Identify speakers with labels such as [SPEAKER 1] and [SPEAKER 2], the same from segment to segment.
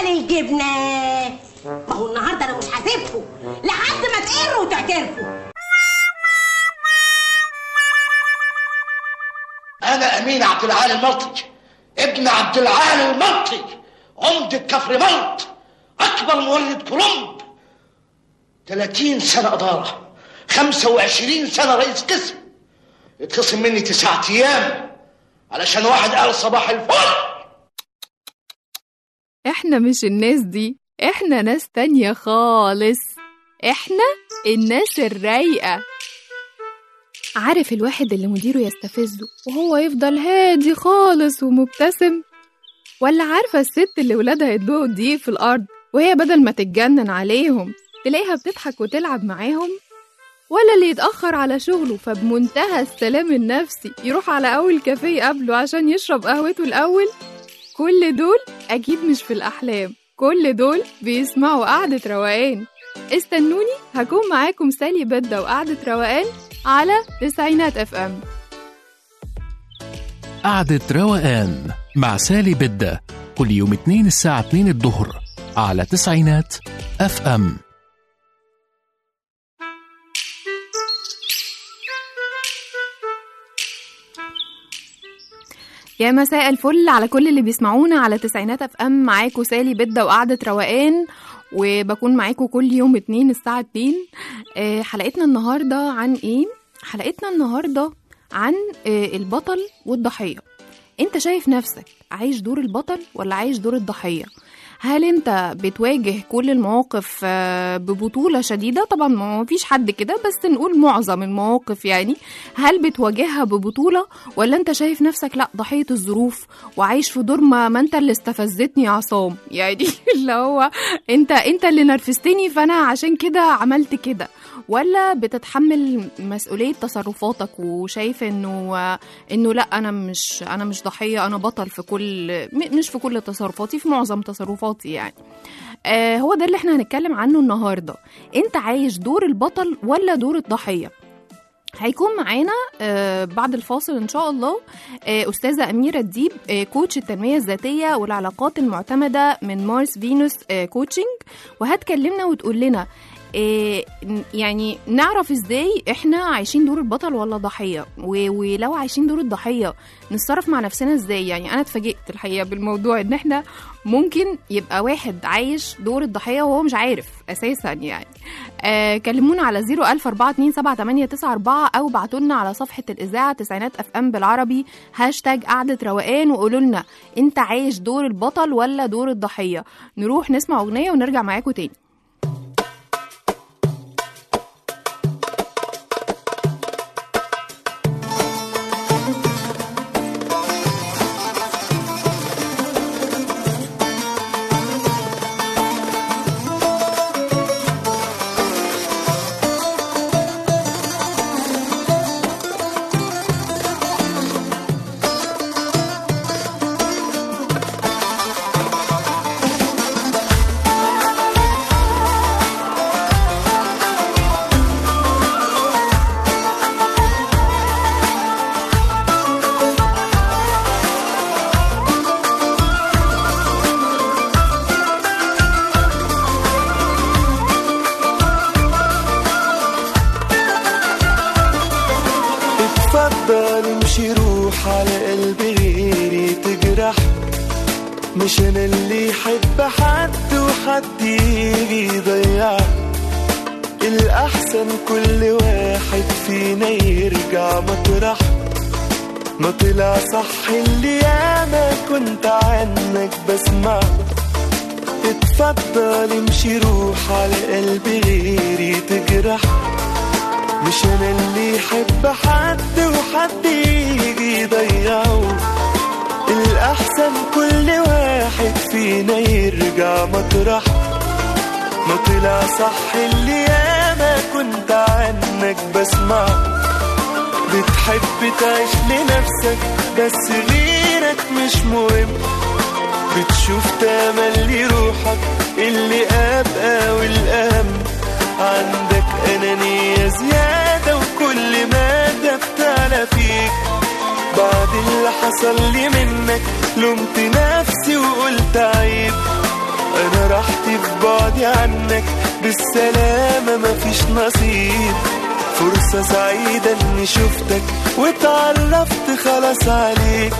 [SPEAKER 1] مال الجبنة ما هو النهاردة أنا مش هسيبكم لحد ما تقروا وتعترفوا
[SPEAKER 2] أنا أمين عبد العال الملطي ابن عبد العال الملطي عمدة كفر ملط أكبر مولد كولومب 30 سنة إدارة 25 سنة رئيس قسم يتخصم مني تسعة أيام علشان واحد قال صباح الفل
[SPEAKER 3] احنا مش الناس دي احنا ناس تانية خالص احنا الناس الرايقة عارف الواحد اللي مديره يستفزه وهو يفضل هادي خالص ومبتسم ولا عارفة الست اللي ولادها يدوقوا الدقيق في الأرض وهي بدل ما تتجنن عليهم تلاقيها بتضحك وتلعب معاهم ولا اللي يتأخر على شغله فبمنتهى السلام النفسي يروح على أول كافيه قبله عشان يشرب قهوته الأول كل دول أكيد مش في الأحلام كل دول بيسمعوا قعدة روقان استنوني هكون معاكم سالي بدة وقعدة روقان على تسعينات اف ام
[SPEAKER 4] قعدة روقان مع سالي بدة كل يوم اثنين الساعة 2 الظهر على تسعينات اف ام
[SPEAKER 3] يا مساء الفل على كل اللي بيسمعونا على تسعينات اف ام معاكم سالي بدة وقعدة روقان وبكون معاكم كل يوم اتنين الساعة اتنين آه، حلقتنا النهاردة عن ايه؟ حلقتنا النهاردة عن آه، البطل والضحية انت شايف نفسك عايش دور البطل ولا عايش دور الضحية؟ هل انت بتواجه كل المواقف آه، ببطولة شديدة طبعا ما فيش حد كده بس نقول معظم المواقف يعني هل بتواجهها ببطولة ولا انت شايف نفسك لا ضحية الظروف وعايش في دور ما, ما انت اللي استفزتني يا عصام يعني اللي هو انت انت اللي نرفزتني فانا عشان كده عملت كده ولا بتتحمل مسؤولية تصرفاتك وشايف انه انه لا انا مش انا مش ضحية انا بطل في كل م- مش في كل تصرفاتي في معظم تصرفاتي يعني آه هو ده اللي احنا هنتكلم عنه النهارده انت عايش دور البطل ولا دور الضحية هيكون معانا آه بعد الفاصل ان شاء الله آه استاذه اميره الديب آه كوتش التنميه الذاتيه والعلاقات المعتمده من مارس فينوس آه كوتشنج وهتكلمنا وتقول لنا آه ن- يعني نعرف ازاي احنا عايشين دور البطل ولا ضحيه و- ولو عايشين دور الضحيه نتصرف مع نفسنا ازاي يعني انا اتفاجئت الحقيقه بالموضوع ان احنا ممكن يبقى واحد عايش دور الضحيه وهو مش عارف اساسا يعني آه كلمونا على 004278994 او ابعتوا لنا على صفحه الاذاعه تسعينات اف ام بالعربي هاشتاج قعده روقان وقولوا لنا انت عايش دور البطل ولا دور الضحيه نروح نسمع اغنيه ونرجع معاكم تاني
[SPEAKER 5] اتفضل امشي روح على قلب غيري تجرح مش انا اللي يحب حد وحد يجي يضيع الاحسن كل واحد فينا يرجع مطرح ما طلع صح اللي انا كنت عنك بسمع اتفضل امشي روح على قلب غيري تجرح مش انا اللي يحب حد وحد يجي يضيعه الاحسن كل واحد فينا يرجع مطرح ما طلع صح اللي انا كنت عنك بسمع بتحب تعيش لنفسك بس غيرك مش مهم بتشوف تملي روحك اللي ابقى والاهم عندك انانية زيادة وكل ما بتعلى فيك بعد اللي حصل لي منك لومت نفسي وقلت عيب بعدي عنك بالسلامة مفيش نصيب فرصة سعيدة اني شفتك واتعرفت خلاص عليك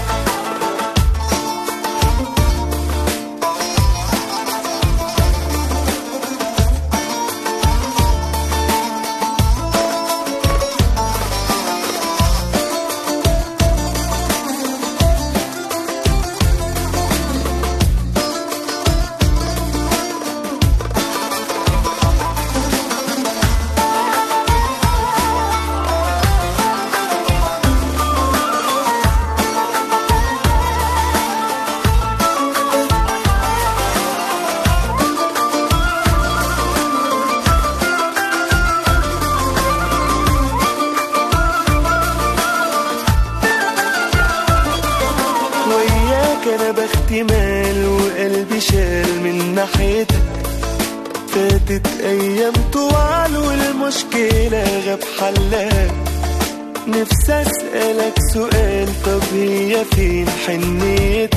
[SPEAKER 5] وياك انا بختي مال وقلبي شال من ناحيتك فاتت ايام طوال والمشكلة غاب حلها نفسي اسألك سؤال طب هي فين حنيتك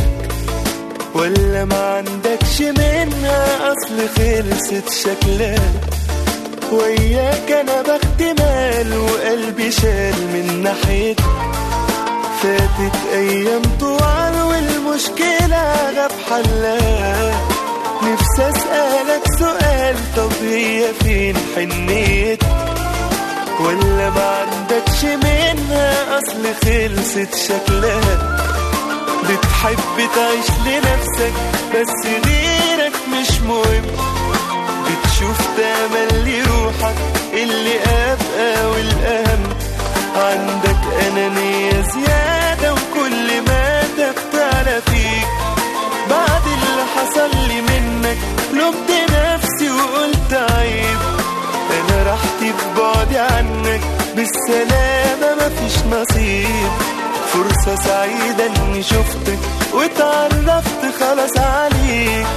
[SPEAKER 5] ولا ما عندكش منها اصل خلصت شكلها وياك انا بختي مال وقلبي شال من ناحيتك فاتت ايام طوال والمشكلة غاب حلها نفسي اسألك سؤال طب هي فين حنيتك ولا ما عندكش منها اصل خلصت شكلها بتحب تعيش لنفسك بس غيرك مش مهم بتشوف تملي روحك اللي ابقى والاهم عندك انانية زيادة وكل ما تبتعلى فيك بعد اللي حصل لي منك لومت نفسي وقلت عيب انا راحتي في بعدي عنك بالسلامة مفيش نصيب فرصة سعيدة اني شفتك واتعرفت خلاص عليك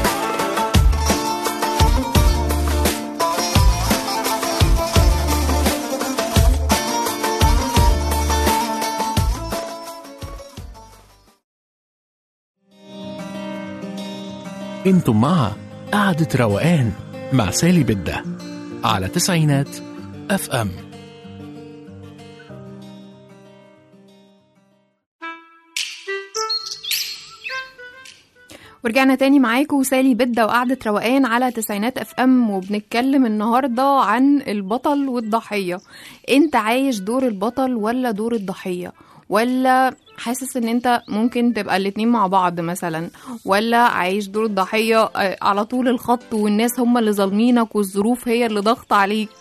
[SPEAKER 4] انتم مع قعدة روقان مع سالي بدة على تسعينات اف ام
[SPEAKER 3] ورجعنا تاني معاكم سالي بدة وقعدة روقان على تسعينات اف ام وبنتكلم النهاردة عن البطل والضحية انت عايش دور البطل ولا دور الضحية ولا حاسس ان انت ممكن تبقى الاتنين مع بعض مثلا ولا عايش دور الضحية آه، على طول الخط والناس هم اللي ظالمينك والظروف هي اللي ضغط عليك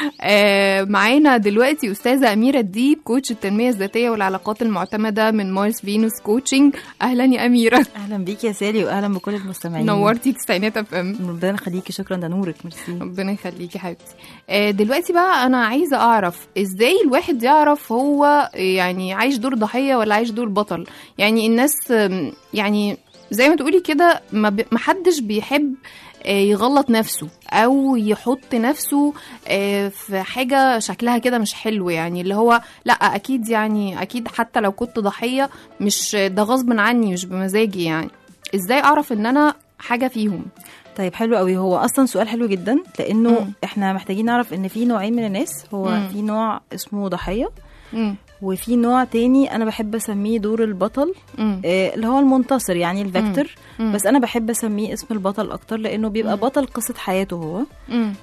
[SPEAKER 3] آه، معانا دلوقتي استاذة اميرة الديب كوتش التنمية الذاتية والعلاقات المعتمدة من مارس فينوس كوتشنج اهلا يا اميرة
[SPEAKER 6] اهلا بيك يا سالي واهلا بكل المستمعين
[SPEAKER 3] نورتي تسعينات اف ام
[SPEAKER 6] ربنا يخليكي شكرا ده نورك ميرسي
[SPEAKER 3] ربنا يخليكي حبيبتي آه، دلوقتي بقى انا عايزه اعرف ازاي الواحد يعرف هو يعني عايش دور ضحيه ولا عايش دور بطل يعني الناس آم، يعني زي ما تقولي كده ما ب- ما حدش بيحب آه، يغلط نفسه او يحط نفسه آه، في حاجه شكلها كده مش حلو يعني اللي هو لا اكيد يعني اكيد حتى لو كنت ضحيه مش ده غصب عني مش بمزاجي يعني ازاي اعرف ان انا حاجه فيهم
[SPEAKER 6] طيب حلو قوي هو اصلا سؤال حلو جدا لانه
[SPEAKER 3] مم.
[SPEAKER 6] احنا محتاجين نعرف ان في نوعين من الناس هو
[SPEAKER 3] مم.
[SPEAKER 6] في نوع اسمه ضحيه
[SPEAKER 3] مم.
[SPEAKER 6] وفي نوع تاني انا بحب اسميه دور البطل
[SPEAKER 3] مم.
[SPEAKER 6] آه، اللي هو المنتصر يعني الفيكتور
[SPEAKER 3] مم.
[SPEAKER 6] بس انا بحب اسميه اسم البطل اكتر لانه بيبقى بطل قصه حياته هو
[SPEAKER 3] مم.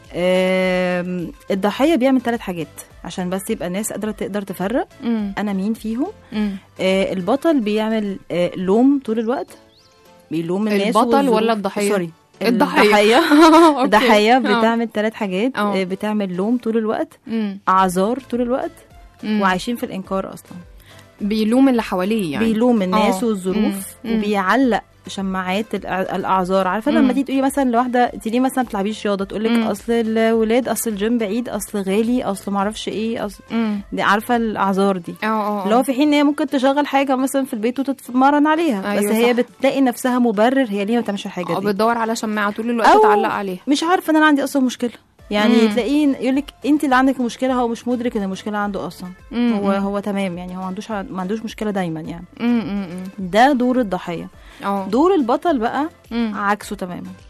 [SPEAKER 6] آم، الضحيه بيعمل ثلاث حاجات عشان بس يبقى الناس قادره تقدر تفرق
[SPEAKER 3] مم.
[SPEAKER 6] انا مين فيهم
[SPEAKER 3] مم.
[SPEAKER 6] آه، البطل بيعمل آه، لوم طول الوقت بيلوم الناس
[SPEAKER 3] البطل
[SPEAKER 6] والظروف.
[SPEAKER 3] ولا الضحية؟
[SPEAKER 6] سوري
[SPEAKER 3] الضحية.
[SPEAKER 6] الضحية
[SPEAKER 3] أوكي.
[SPEAKER 6] الضحية
[SPEAKER 3] آه.
[SPEAKER 6] بتعمل ثلاث حاجات
[SPEAKER 3] آه.
[SPEAKER 6] آه، بتعمل لوم طول الوقت
[SPEAKER 3] مم.
[SPEAKER 6] اعذار طول الوقت
[SPEAKER 3] مم.
[SPEAKER 6] وعايشين في الانكار اصلا
[SPEAKER 3] بيلوم اللي حواليه يعني
[SPEAKER 6] بيلوم الناس
[SPEAKER 3] آه.
[SPEAKER 6] والظروف
[SPEAKER 3] مم. مم.
[SPEAKER 6] وبيعلق شماعات الأع- الاعذار عارفه لما
[SPEAKER 3] مم.
[SPEAKER 6] تيجي تقولي مثلا لواحده انت ليه مثلا ما بتلعبيش رياضه تقول لك
[SPEAKER 3] مم.
[SPEAKER 6] اصل الولاد اصل الجيم بعيد اصل غالي اصل ما اعرفش ايه اصل
[SPEAKER 3] مم.
[SPEAKER 6] دي عارفه الاعذار دي
[SPEAKER 3] اه اه
[SPEAKER 6] اللي هو في حين ان هي ممكن تشغل حاجه مثلا في البيت وتتمرن عليها
[SPEAKER 3] أيوة
[SPEAKER 6] بس هي
[SPEAKER 3] صح.
[SPEAKER 6] بتلاقي نفسها مبرر هي ليه ما بتعملش الحاجه
[SPEAKER 3] اه
[SPEAKER 6] دي
[SPEAKER 3] بتدور على شماعة طول الوقت
[SPEAKER 6] أو
[SPEAKER 3] تعلق عليها
[SPEAKER 6] مش عارفه ان انا عندي اصلا مشكله يعني
[SPEAKER 3] مم.
[SPEAKER 6] تلاقيه يقول لك انت اللي عندك مشكله هو مش مدرك ان المشكله عنده اصلا
[SPEAKER 3] مم.
[SPEAKER 6] هو هو تمام يعني هو ما عندوش ما عندوش مشكله دايما يعني
[SPEAKER 3] مم. مم.
[SPEAKER 6] ده دور الضحيه
[SPEAKER 3] اه
[SPEAKER 6] دور البطل بقى
[SPEAKER 3] مم.
[SPEAKER 6] عكسه تماما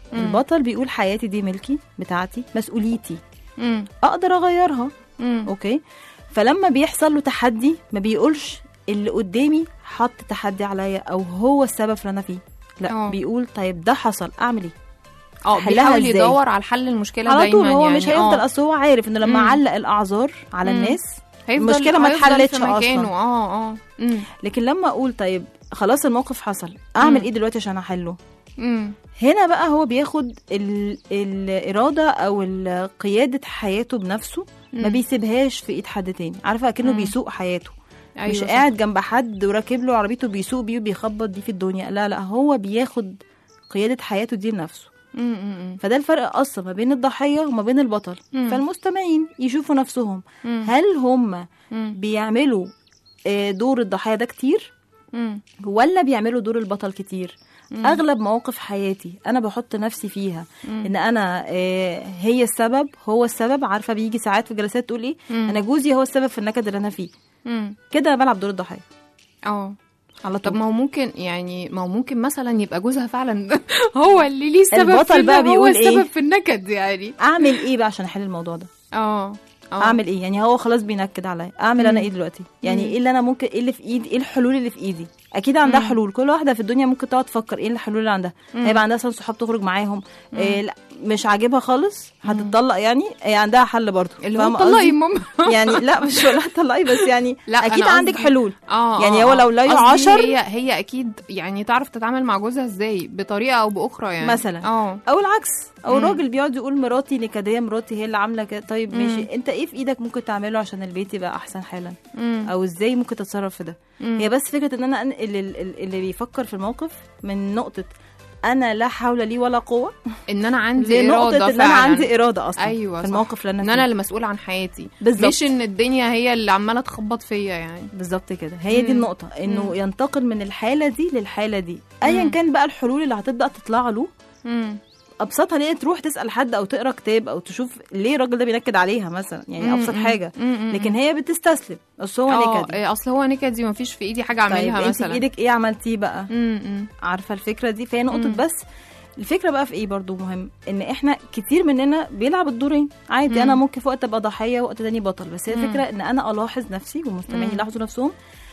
[SPEAKER 6] البطل بيقول حياتي دي ملكي بتاعتي مسؤوليتي
[SPEAKER 3] مم.
[SPEAKER 6] اقدر اغيرها
[SPEAKER 3] مم.
[SPEAKER 6] اوكي فلما بيحصل له تحدي ما بيقولش اللي قدامي حط تحدي عليا او هو السبب في اللي انا فيه لا
[SPEAKER 3] اه.
[SPEAKER 6] بيقول طيب ده حصل اعمل ايه
[SPEAKER 3] اه
[SPEAKER 6] أحلها
[SPEAKER 3] بيحاول
[SPEAKER 6] إزاي؟
[SPEAKER 3] يدور على حل المشكله
[SPEAKER 6] على
[SPEAKER 3] دايما
[SPEAKER 6] طول هو
[SPEAKER 3] يعني
[SPEAKER 6] مش هيفضل
[SPEAKER 3] اه.
[SPEAKER 6] اصل هو عارف انه لما
[SPEAKER 3] مم.
[SPEAKER 6] علق الاعذار على
[SPEAKER 3] مم.
[SPEAKER 6] الناس
[SPEAKER 3] هيفضل
[SPEAKER 6] المشكلة ما
[SPEAKER 3] هيفضل
[SPEAKER 6] اتحلتش
[SPEAKER 3] في مكانه
[SPEAKER 6] أصلاً.
[SPEAKER 3] اه اه مم.
[SPEAKER 6] لكن لما اقول طيب خلاص الموقف حصل اعمل
[SPEAKER 3] مم.
[SPEAKER 6] ايه دلوقتي عشان احله
[SPEAKER 3] مم.
[SPEAKER 6] هنا بقى هو بياخد ال... الإرادة أو ال- قيادة حياته بنفسه ما
[SPEAKER 3] مم.
[SPEAKER 6] بيسيبهاش في إيد حد تاني عارفة أكنه
[SPEAKER 3] مم.
[SPEAKER 6] بيسوق حياته
[SPEAKER 3] أيوة
[SPEAKER 6] مش
[SPEAKER 3] صح.
[SPEAKER 6] قاعد جنب حد وراكب له عربيته بيسوق بيه وبيخبط بيه في الدنيا لا لا هو بياخد قيادة حياته دي لنفسه
[SPEAKER 3] مم. مم.
[SPEAKER 6] فده الفرق أصلا ما بين الضحية وما بين البطل
[SPEAKER 3] مم.
[SPEAKER 6] فالمستمعين يشوفوا نفسهم
[SPEAKER 3] مم.
[SPEAKER 6] هل هم
[SPEAKER 3] مم.
[SPEAKER 6] بيعملوا آه، دور الضحية ده كتير
[SPEAKER 3] مم.
[SPEAKER 6] ولا بيعملوا دور البطل كتير
[SPEAKER 3] مم.
[SPEAKER 6] اغلب مواقف حياتي انا بحط نفسي فيها
[SPEAKER 3] مم.
[SPEAKER 6] ان انا آه، هي السبب هو السبب عارفه بيجي ساعات في جلسات تقول ايه
[SPEAKER 3] مم.
[SPEAKER 6] انا جوزي هو السبب في النكد اللي انا فيه
[SPEAKER 3] مم.
[SPEAKER 6] كده انا بلعب دور الضحيه
[SPEAKER 3] اه
[SPEAKER 6] على
[SPEAKER 3] طب
[SPEAKER 6] طول
[SPEAKER 3] ما هو ممكن يعني ما هو ممكن مثلا يبقى جوزها فعلا هو اللي ليه السبب
[SPEAKER 6] البطل
[SPEAKER 3] في
[SPEAKER 6] بقى
[SPEAKER 3] إن هو
[SPEAKER 6] بيقول
[SPEAKER 3] السبب
[SPEAKER 6] إيه؟
[SPEAKER 3] في النكد يعني
[SPEAKER 6] اعمل ايه بقى عشان احل الموضوع ده
[SPEAKER 3] اه اه
[SPEAKER 6] اعمل ايه يعني هو خلاص بينكد عليا اعمل انا
[SPEAKER 3] مم.
[SPEAKER 6] ايه دلوقتي يعني
[SPEAKER 3] مم.
[SPEAKER 6] ايه اللي انا ممكن ايه اللي في ايدي ايه الحلول اللي في ايدي اكيد عندها
[SPEAKER 3] مم.
[SPEAKER 6] حلول كل واحده في الدنيا ممكن تقعد تفكر ايه الحلول اللي عندها
[SPEAKER 3] مم.
[SPEAKER 6] هيبقى عندها مثلا صحاب تخرج معاهم إيه لا مش عاجبها خالص هتتطلق يعني هي عندها حل برضه
[SPEAKER 3] اللي هو
[SPEAKER 6] فاهمة
[SPEAKER 3] طلقي
[SPEAKER 6] قصدي؟
[SPEAKER 3] ماما
[SPEAKER 6] يعني لا مش ولا طلقي بس يعني
[SPEAKER 3] لا،
[SPEAKER 6] اكيد
[SPEAKER 3] أنا
[SPEAKER 6] عندك
[SPEAKER 3] قصدي-
[SPEAKER 6] حلول
[SPEAKER 3] اه
[SPEAKER 6] يعني
[SPEAKER 3] آه،
[SPEAKER 6] هو
[SPEAKER 3] آه.
[SPEAKER 6] لو لاقي
[SPEAKER 3] قصدي
[SPEAKER 6] عشر-
[SPEAKER 3] هي هي اكيد يعني تعرف تتعامل مع جوزها ازاي بطريقه او باخرى يعني
[SPEAKER 6] مثلا.
[SPEAKER 3] اه
[SPEAKER 6] او العكس او
[SPEAKER 3] مم.
[SPEAKER 6] الراجل بيقعد يقول مراتي نكديه مراتي هي اللي عامله كده طيب
[SPEAKER 3] مم.
[SPEAKER 6] ماشي انت ايه في ايدك ممكن تعمله عشان البيت يبقى احسن حالا
[SPEAKER 3] مم.
[SPEAKER 6] او ازاي ممكن تتصرف في ده
[SPEAKER 3] مم.
[SPEAKER 6] هي بس فكره ان انا انقل ال- ال- اللي بيفكر في الموقف من نقطه انا لا حول لي ولا قوه
[SPEAKER 3] ان انا عندي
[SPEAKER 6] لنقطه
[SPEAKER 3] اراده
[SPEAKER 6] ان انا
[SPEAKER 3] فعلا
[SPEAKER 6] عندي اراده اصلا
[SPEAKER 3] ايوه
[SPEAKER 6] في
[SPEAKER 3] صح.
[SPEAKER 6] الموقف اللي انا
[SPEAKER 3] ان
[SPEAKER 6] فيه
[SPEAKER 3] انا اللي مسؤوله عن حياتي
[SPEAKER 6] بالظبط.
[SPEAKER 3] مش ان الدنيا هي اللي عماله تخبط فيا يعني
[SPEAKER 6] بالظبط كده هي دي
[SPEAKER 3] مم.
[SPEAKER 6] النقطه انه
[SPEAKER 3] مم.
[SPEAKER 6] ينتقل من الحاله دي للحاله دي ايا
[SPEAKER 3] مم.
[SPEAKER 6] كان بقى الحلول اللي هتبدا تطلع له
[SPEAKER 3] مم.
[SPEAKER 6] ابسطها ليه تروح تسال حد او تقرا كتاب او تشوف ليه الراجل ده بينكد عليها مثلا يعني
[SPEAKER 3] مم،
[SPEAKER 6] ابسط
[SPEAKER 3] مم،
[SPEAKER 6] حاجه
[SPEAKER 3] مم، مم.
[SPEAKER 6] لكن هي بتستسلم بس هو
[SPEAKER 3] اه
[SPEAKER 6] نكد
[SPEAKER 3] إيه، اصل هو نكدي ومفيش في ايدي حاجه
[SPEAKER 6] طيب
[SPEAKER 3] اعملها
[SPEAKER 6] انت
[SPEAKER 3] مثلا
[SPEAKER 6] بايدك ايه عملتيه بقى
[SPEAKER 3] مم، مم.
[SPEAKER 6] عارفه الفكره دي فهي نقطه
[SPEAKER 3] مم.
[SPEAKER 6] بس الفكره بقى في ايه برضو مهم ان احنا كتير مننا بيلعب الدورين عادي
[SPEAKER 3] مم.
[SPEAKER 6] انا ممكن في وقت ابقى ضحيه وقت تاني بطل بس هي
[SPEAKER 3] مم.
[SPEAKER 6] الفكره ان انا الاحظ نفسي والمستمعين
[SPEAKER 3] مم.
[SPEAKER 6] يلاحظوا نفسهم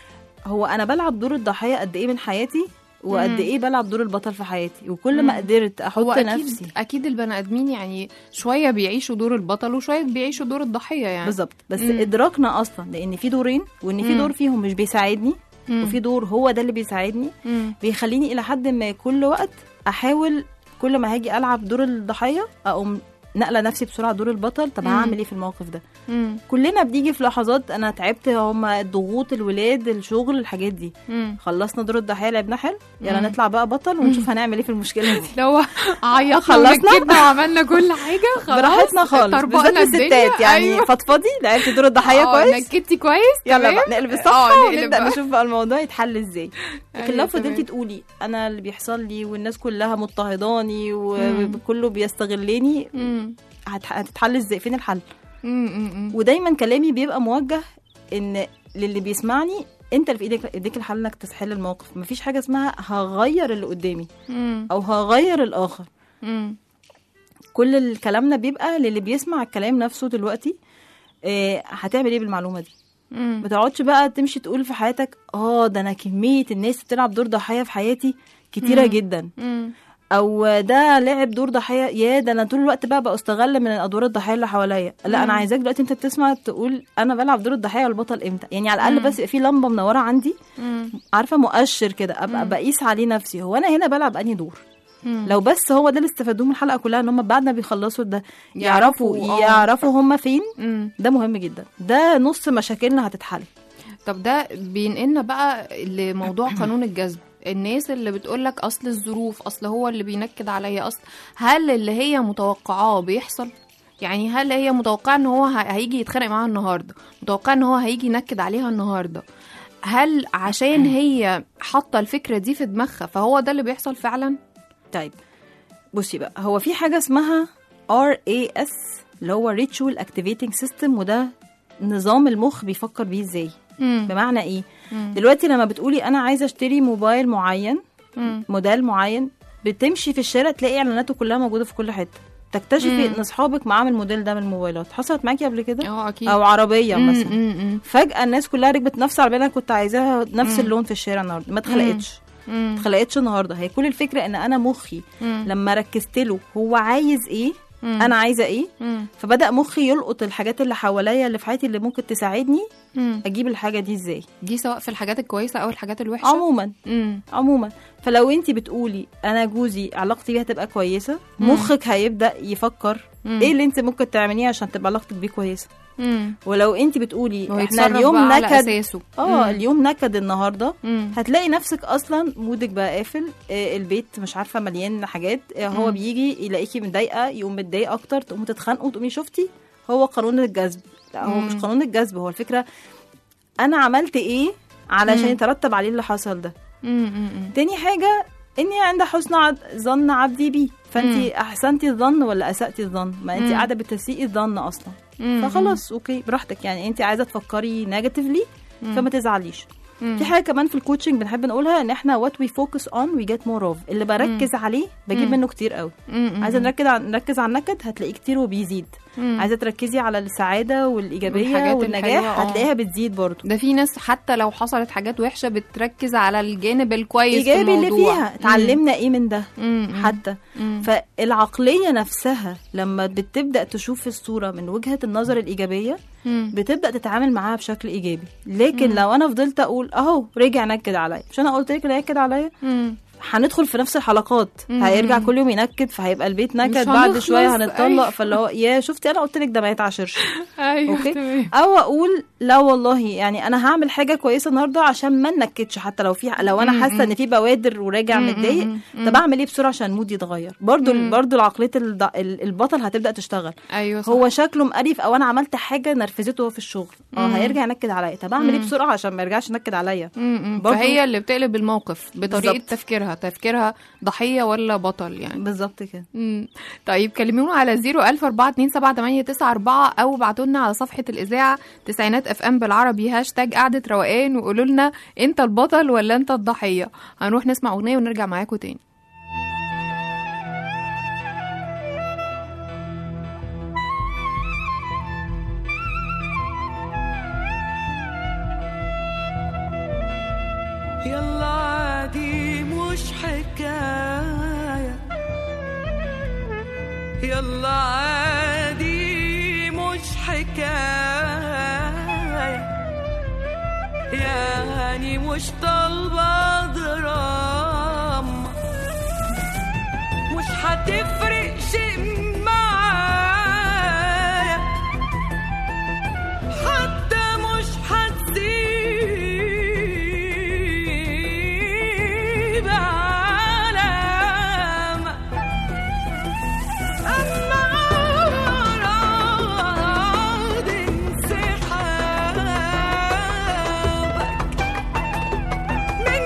[SPEAKER 6] هو انا بلعب دور الضحيه قد ايه من حياتي وقد
[SPEAKER 3] مم.
[SPEAKER 6] ايه بلعب دور البطل في حياتي وكل
[SPEAKER 3] مم.
[SPEAKER 6] ما قدرت احط
[SPEAKER 3] هو اكيد
[SPEAKER 6] نفسي
[SPEAKER 3] اكيد البني ادمين يعني شويه بيعيشوا دور البطل وشويه بيعيشوا دور الضحيه يعني
[SPEAKER 6] بالظبط بس
[SPEAKER 3] مم.
[SPEAKER 6] ادراكنا اصلا لان في دورين وان في
[SPEAKER 3] مم.
[SPEAKER 6] دور فيهم مش بيساعدني
[SPEAKER 3] مم.
[SPEAKER 6] وفي دور هو ده اللي بيساعدني
[SPEAKER 3] مم.
[SPEAKER 6] بيخليني الى حد ما كل وقت احاول كل ما هاجي العب دور الضحيه اقوم نقله نفسي بسرعه دور البطل طب
[SPEAKER 3] مم.
[SPEAKER 6] هعمل ايه في الموقف ده
[SPEAKER 3] مم.
[SPEAKER 6] كلنا بنيجي في لحظات انا تعبت هما الضغوط الولاد الشغل الحاجات دي
[SPEAKER 3] مم.
[SPEAKER 6] خلصنا دور الضحيه لعبنا حلو يلا
[SPEAKER 3] مم.
[SPEAKER 6] نطلع بقى بطل ونشوف هنعمل ايه في المشكله دي
[SPEAKER 3] لو عيطنا
[SPEAKER 6] خلصنا؟
[SPEAKER 3] ونكدنا وعملنا كل حاجه خلاص
[SPEAKER 6] براحتنا خالص
[SPEAKER 3] طربقنا
[SPEAKER 6] بالذات
[SPEAKER 3] الدنيا.
[SPEAKER 6] الستات يعني
[SPEAKER 3] أيوة.
[SPEAKER 6] فضفضي لعبت دور الضحيه
[SPEAKER 3] آه،
[SPEAKER 6] كويس
[SPEAKER 3] نكدتي كويس
[SPEAKER 6] يلا
[SPEAKER 3] تمام؟
[SPEAKER 6] بقى نقلب
[SPEAKER 3] آه،
[SPEAKER 6] الصفحه
[SPEAKER 3] نقلب
[SPEAKER 6] ونبدا
[SPEAKER 3] بقى.
[SPEAKER 6] نشوف بقى الموضوع يتحل ازاي لكن
[SPEAKER 3] أيوة،
[SPEAKER 6] لو فضلتي
[SPEAKER 3] تمام.
[SPEAKER 6] تقولي انا اللي بيحصل لي والناس كلها مضطهداني
[SPEAKER 3] مم.
[SPEAKER 6] وكله بيستغلني
[SPEAKER 3] مم.
[SPEAKER 6] هت- هتتحل ازاي فين الحل
[SPEAKER 3] مم، مم، مم.
[SPEAKER 6] ودايما كلامي بيبقى موجه ان للي بيسمعني انت اللي في ايدك ايديك الحل انك تحل الموقف مفيش حاجه اسمها هغير اللي قدامي
[SPEAKER 3] مم.
[SPEAKER 6] او هغير الاخر
[SPEAKER 3] مم.
[SPEAKER 6] كل الكلامنا بيبقى للي بيسمع الكلام نفسه دلوقتي آه، هتعمل ايه بالمعلومه دي
[SPEAKER 3] مم.
[SPEAKER 6] ما تقعدش بقى تمشي تقول في حياتك اه ده انا كميه الناس بتلعب دور ضحيه في حياتي كتيره
[SPEAKER 3] مم.
[SPEAKER 6] جدا
[SPEAKER 3] مم.
[SPEAKER 6] او ده لعب دور ضحيه يا ده انا طول الوقت بقى بستغل من الادوار الضحيه اللي حواليا لا انا
[SPEAKER 3] مم.
[SPEAKER 6] عايزاك دلوقتي انت بتسمع تقول انا بلعب دور الضحيه والبطل امتى يعني على الاقل
[SPEAKER 3] مم.
[SPEAKER 6] بس يبقى في لمبه منوره عندي
[SPEAKER 3] مم.
[SPEAKER 6] عارفه مؤشر كده ابقى
[SPEAKER 3] مم.
[SPEAKER 6] بقيس عليه نفسي هو انا هنا بلعب انهي دور
[SPEAKER 3] مم.
[SPEAKER 6] لو بس هو ده اللي استفادوه من الحلقه كلها ان هم بعد ما بيخلصوا ده
[SPEAKER 3] يعرفوا،
[SPEAKER 6] يعرفوا
[SPEAKER 3] آه.
[SPEAKER 6] يعرفوا هم فين
[SPEAKER 3] مم.
[SPEAKER 6] ده مهم جدا ده نص مشاكلنا هتتحل
[SPEAKER 3] طب ده بينقلنا بقى لموضوع قانون الجذب الناس اللي بتقولك اصل الظروف اصل هو اللي بينكد عليا اصل هل اللي هي متوقعاه بيحصل يعني هل هي متوقعه ان هو ه- هيجي يتخانق معاها النهارده متوقعه ان هو هيجي ينكد عليها النهارده هل عشان هي حاطه الفكره دي في دماغها فهو ده اللي بيحصل فعلا
[SPEAKER 6] طيب بصي بقى هو في حاجه اسمها RAS اللي هو Ritual Activating System وده نظام المخ بيفكر بيه ازاي
[SPEAKER 3] مم.
[SPEAKER 6] بمعنى ايه
[SPEAKER 3] مم.
[SPEAKER 6] دلوقتي لما بتقولي انا عايزه اشتري موبايل معين
[SPEAKER 3] مم.
[SPEAKER 6] موديل معين بتمشي في الشارع تلاقي اعلاناته كلها موجوده في كل حته تكتشفي
[SPEAKER 3] مم.
[SPEAKER 6] ان اصحابك معاهم الموديل ده من الموبايلات حصلت معاكي قبل كده
[SPEAKER 3] اه اكيد
[SPEAKER 6] او عربيه
[SPEAKER 3] مم،
[SPEAKER 6] مثلا
[SPEAKER 3] مم، مم،
[SPEAKER 6] فجاه الناس كلها ركبت نفس العربيه اللي انا كنت عايزاها نفس اللون في الشارع النهارده ما اتخلقتش
[SPEAKER 3] مم.
[SPEAKER 6] ما اتخلقتش النهارده هي كل الفكره ان انا مخي
[SPEAKER 3] مم.
[SPEAKER 6] لما ركزت له هو عايز ايه
[SPEAKER 3] مم.
[SPEAKER 6] انا عايزه ايه
[SPEAKER 3] مم.
[SPEAKER 6] فبدا مخي يلقط الحاجات اللي حواليا اللي في حياتي اللي ممكن تساعدني
[SPEAKER 3] مم.
[SPEAKER 6] اجيب الحاجه دي ازاي
[SPEAKER 3] دي سواء في الحاجات الكويسه او الحاجات الوحشه
[SPEAKER 6] عموما
[SPEAKER 3] مم.
[SPEAKER 6] عموما فلو انت بتقولي انا جوزي علاقتي بيه هتبقى كويسه مخك هيبدا يفكر
[SPEAKER 3] مم.
[SPEAKER 6] ايه اللي انت ممكن تعمليه عشان تبقى علاقتك بيه كويسه
[SPEAKER 3] مم.
[SPEAKER 6] ولو انت بتقولي احنا
[SPEAKER 3] ويتصرف
[SPEAKER 6] اليوم
[SPEAKER 3] بقى على
[SPEAKER 6] نكد
[SPEAKER 3] اساسه
[SPEAKER 6] اه
[SPEAKER 3] مم.
[SPEAKER 6] اليوم نكد النهارده
[SPEAKER 3] مم.
[SPEAKER 6] هتلاقي نفسك اصلا مودك بقى قافل آه، البيت مش عارفه مليان حاجات آه، هو
[SPEAKER 3] مم.
[SPEAKER 6] بيجي يلاقيكي متضايقه يقوم متضايق اكتر تقوموا تتخانقوا تقومي شفتي هو قانون الجذب لا هو
[SPEAKER 3] مم.
[SPEAKER 6] مش قانون الجذب هو الفكره انا عملت ايه علشان
[SPEAKER 3] مم.
[SPEAKER 6] يترتب عليه اللي حصل ده
[SPEAKER 3] مم. مم.
[SPEAKER 6] تاني حاجه اني عند حسن عد- ظن عبدي بي
[SPEAKER 3] مم.
[SPEAKER 6] فانت احسنتي الظن ولا اساتي الظن ما انت
[SPEAKER 3] مم.
[SPEAKER 6] قاعده بتسيئي الظن اصلا
[SPEAKER 3] مم.
[SPEAKER 6] فخلاص اوكي براحتك يعني انت عايزه تفكري نيجاتيفلي فما تزعليش
[SPEAKER 3] مم.
[SPEAKER 6] في حاجه كمان في الكوتشنج بنحب نقولها ان احنا وات وي فوكس اون وي جيت مور اوف اللي بركز عليه بجيب
[SPEAKER 3] مم.
[SPEAKER 6] منه كتير قوي
[SPEAKER 3] مم.
[SPEAKER 6] عايزه نركز على نركز على النكد هتلاقيه كتير وبيزيد
[SPEAKER 3] مم.
[SPEAKER 6] عايزه تركزي على السعاده والايجابيه
[SPEAKER 3] والحاجات
[SPEAKER 6] والنجاح
[SPEAKER 3] الحلوة، آه.
[SPEAKER 6] هتلاقيها بتزيد برضه
[SPEAKER 3] ده في ناس حتى لو حصلت حاجات وحشه بتركز على الجانب الكويس في
[SPEAKER 6] ايجابي اللي
[SPEAKER 3] الموضوع
[SPEAKER 6] فيها اتعلمنا ايه من ده
[SPEAKER 3] مم. مم.
[SPEAKER 6] حتى
[SPEAKER 3] مم.
[SPEAKER 6] فالعقليه نفسها لما بتبدا تشوف الصوره من وجهه النظر الايجابيه
[SPEAKER 3] مم.
[SPEAKER 6] بتبدا تتعامل معاها بشكل ايجابي لكن لو انا فضلت اقول اهو رجع نكد عليا مش انا قلت لك نكد عليا
[SPEAKER 3] مم.
[SPEAKER 6] هندخل في نفس الحلقات
[SPEAKER 3] مم.
[SPEAKER 6] هيرجع كل يوم ينكد فهيبقى البيت نكد
[SPEAKER 3] مش
[SPEAKER 6] بعد
[SPEAKER 3] هنخلص،
[SPEAKER 6] شويه هنتطلق
[SPEAKER 3] أيوة.
[SPEAKER 6] فاللي هو يا شفتي انا قلت لك ده ما يتعاشرش
[SPEAKER 3] ايوه
[SPEAKER 6] اوكي
[SPEAKER 3] تمام
[SPEAKER 6] او اقول لا والله يعني انا هعمل حاجه كويسه النهارده عشان ما نكدش حتى لو في لو انا
[SPEAKER 3] مم.
[SPEAKER 6] حاسه ان في بوادر وراجع
[SPEAKER 3] مم.
[SPEAKER 6] متضايق
[SPEAKER 3] مم.
[SPEAKER 6] طب اعمل ايه بسرعه عشان مودي يتغير برضو
[SPEAKER 3] مم.
[SPEAKER 6] برضو العقليه الض- ال- البطل هتبدا تشتغل
[SPEAKER 3] ايوه صح.
[SPEAKER 6] هو شكله مقرف او انا عملت حاجه نرفزته وهو في الشغل اه
[SPEAKER 3] مم.
[SPEAKER 6] هيرجع ينكد عليا طب اعمل ايه
[SPEAKER 3] مم.
[SPEAKER 6] بسرعه عشان ما يرجعش ينكد عليا
[SPEAKER 3] مم. مم.
[SPEAKER 6] برضو-
[SPEAKER 3] فهي اللي بتقلب الموقف بطريقه
[SPEAKER 6] بالظبط.
[SPEAKER 3] تفكيرها تفكيرها ضحيه ولا بطل يعني
[SPEAKER 6] بالظبط كده
[SPEAKER 3] مم. طيب كلمونا على 010427894 او ابعتوا لنا على صفحه الاذاعه تسعينات اف ام بالعربي هاشتاج قعده روقان وقولوا لنا انت البطل ولا انت الضحيه هنروح نسمع اغنيه ونرجع معاكم تاني
[SPEAKER 5] يلا عادي مش حكاية يلا عادي مش حكاية يعني مش طالبة دراما مش هتفرق شيء معايا حتى مش هتسيب علامة أما أعراض انسحابك من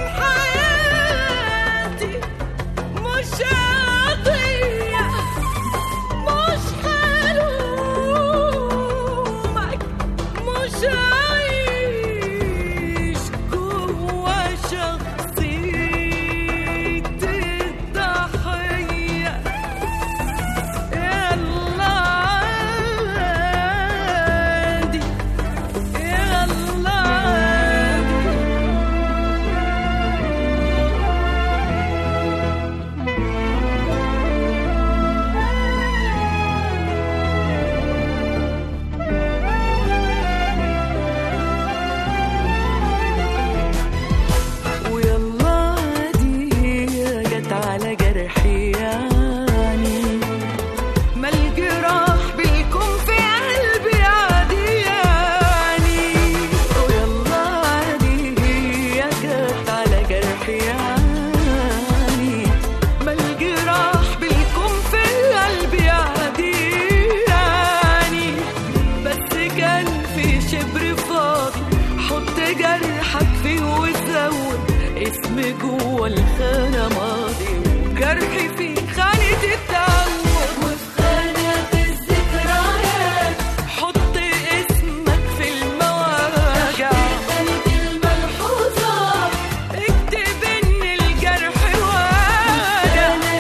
[SPEAKER 5] حياتي مش قضية مش حلومك مش عايش جوا شخصية الضحية يلا عادي يلا عادي ويلا عادي جت على جرحي يعني ما الجراح بيكون في قلبي عادي يعني ويلا عادي جت على جرحي يعني ما الجراح بيكون في قلبي عادي يعني بس كان في شبر فاضي حط جرحك فيه وزود اسم جوه الخانة ماضي وجرحي في خانة التعود وفي خانة الذكريات حط اسمك في المواجع خانة الملحوظات اكتب ان الجرح واجع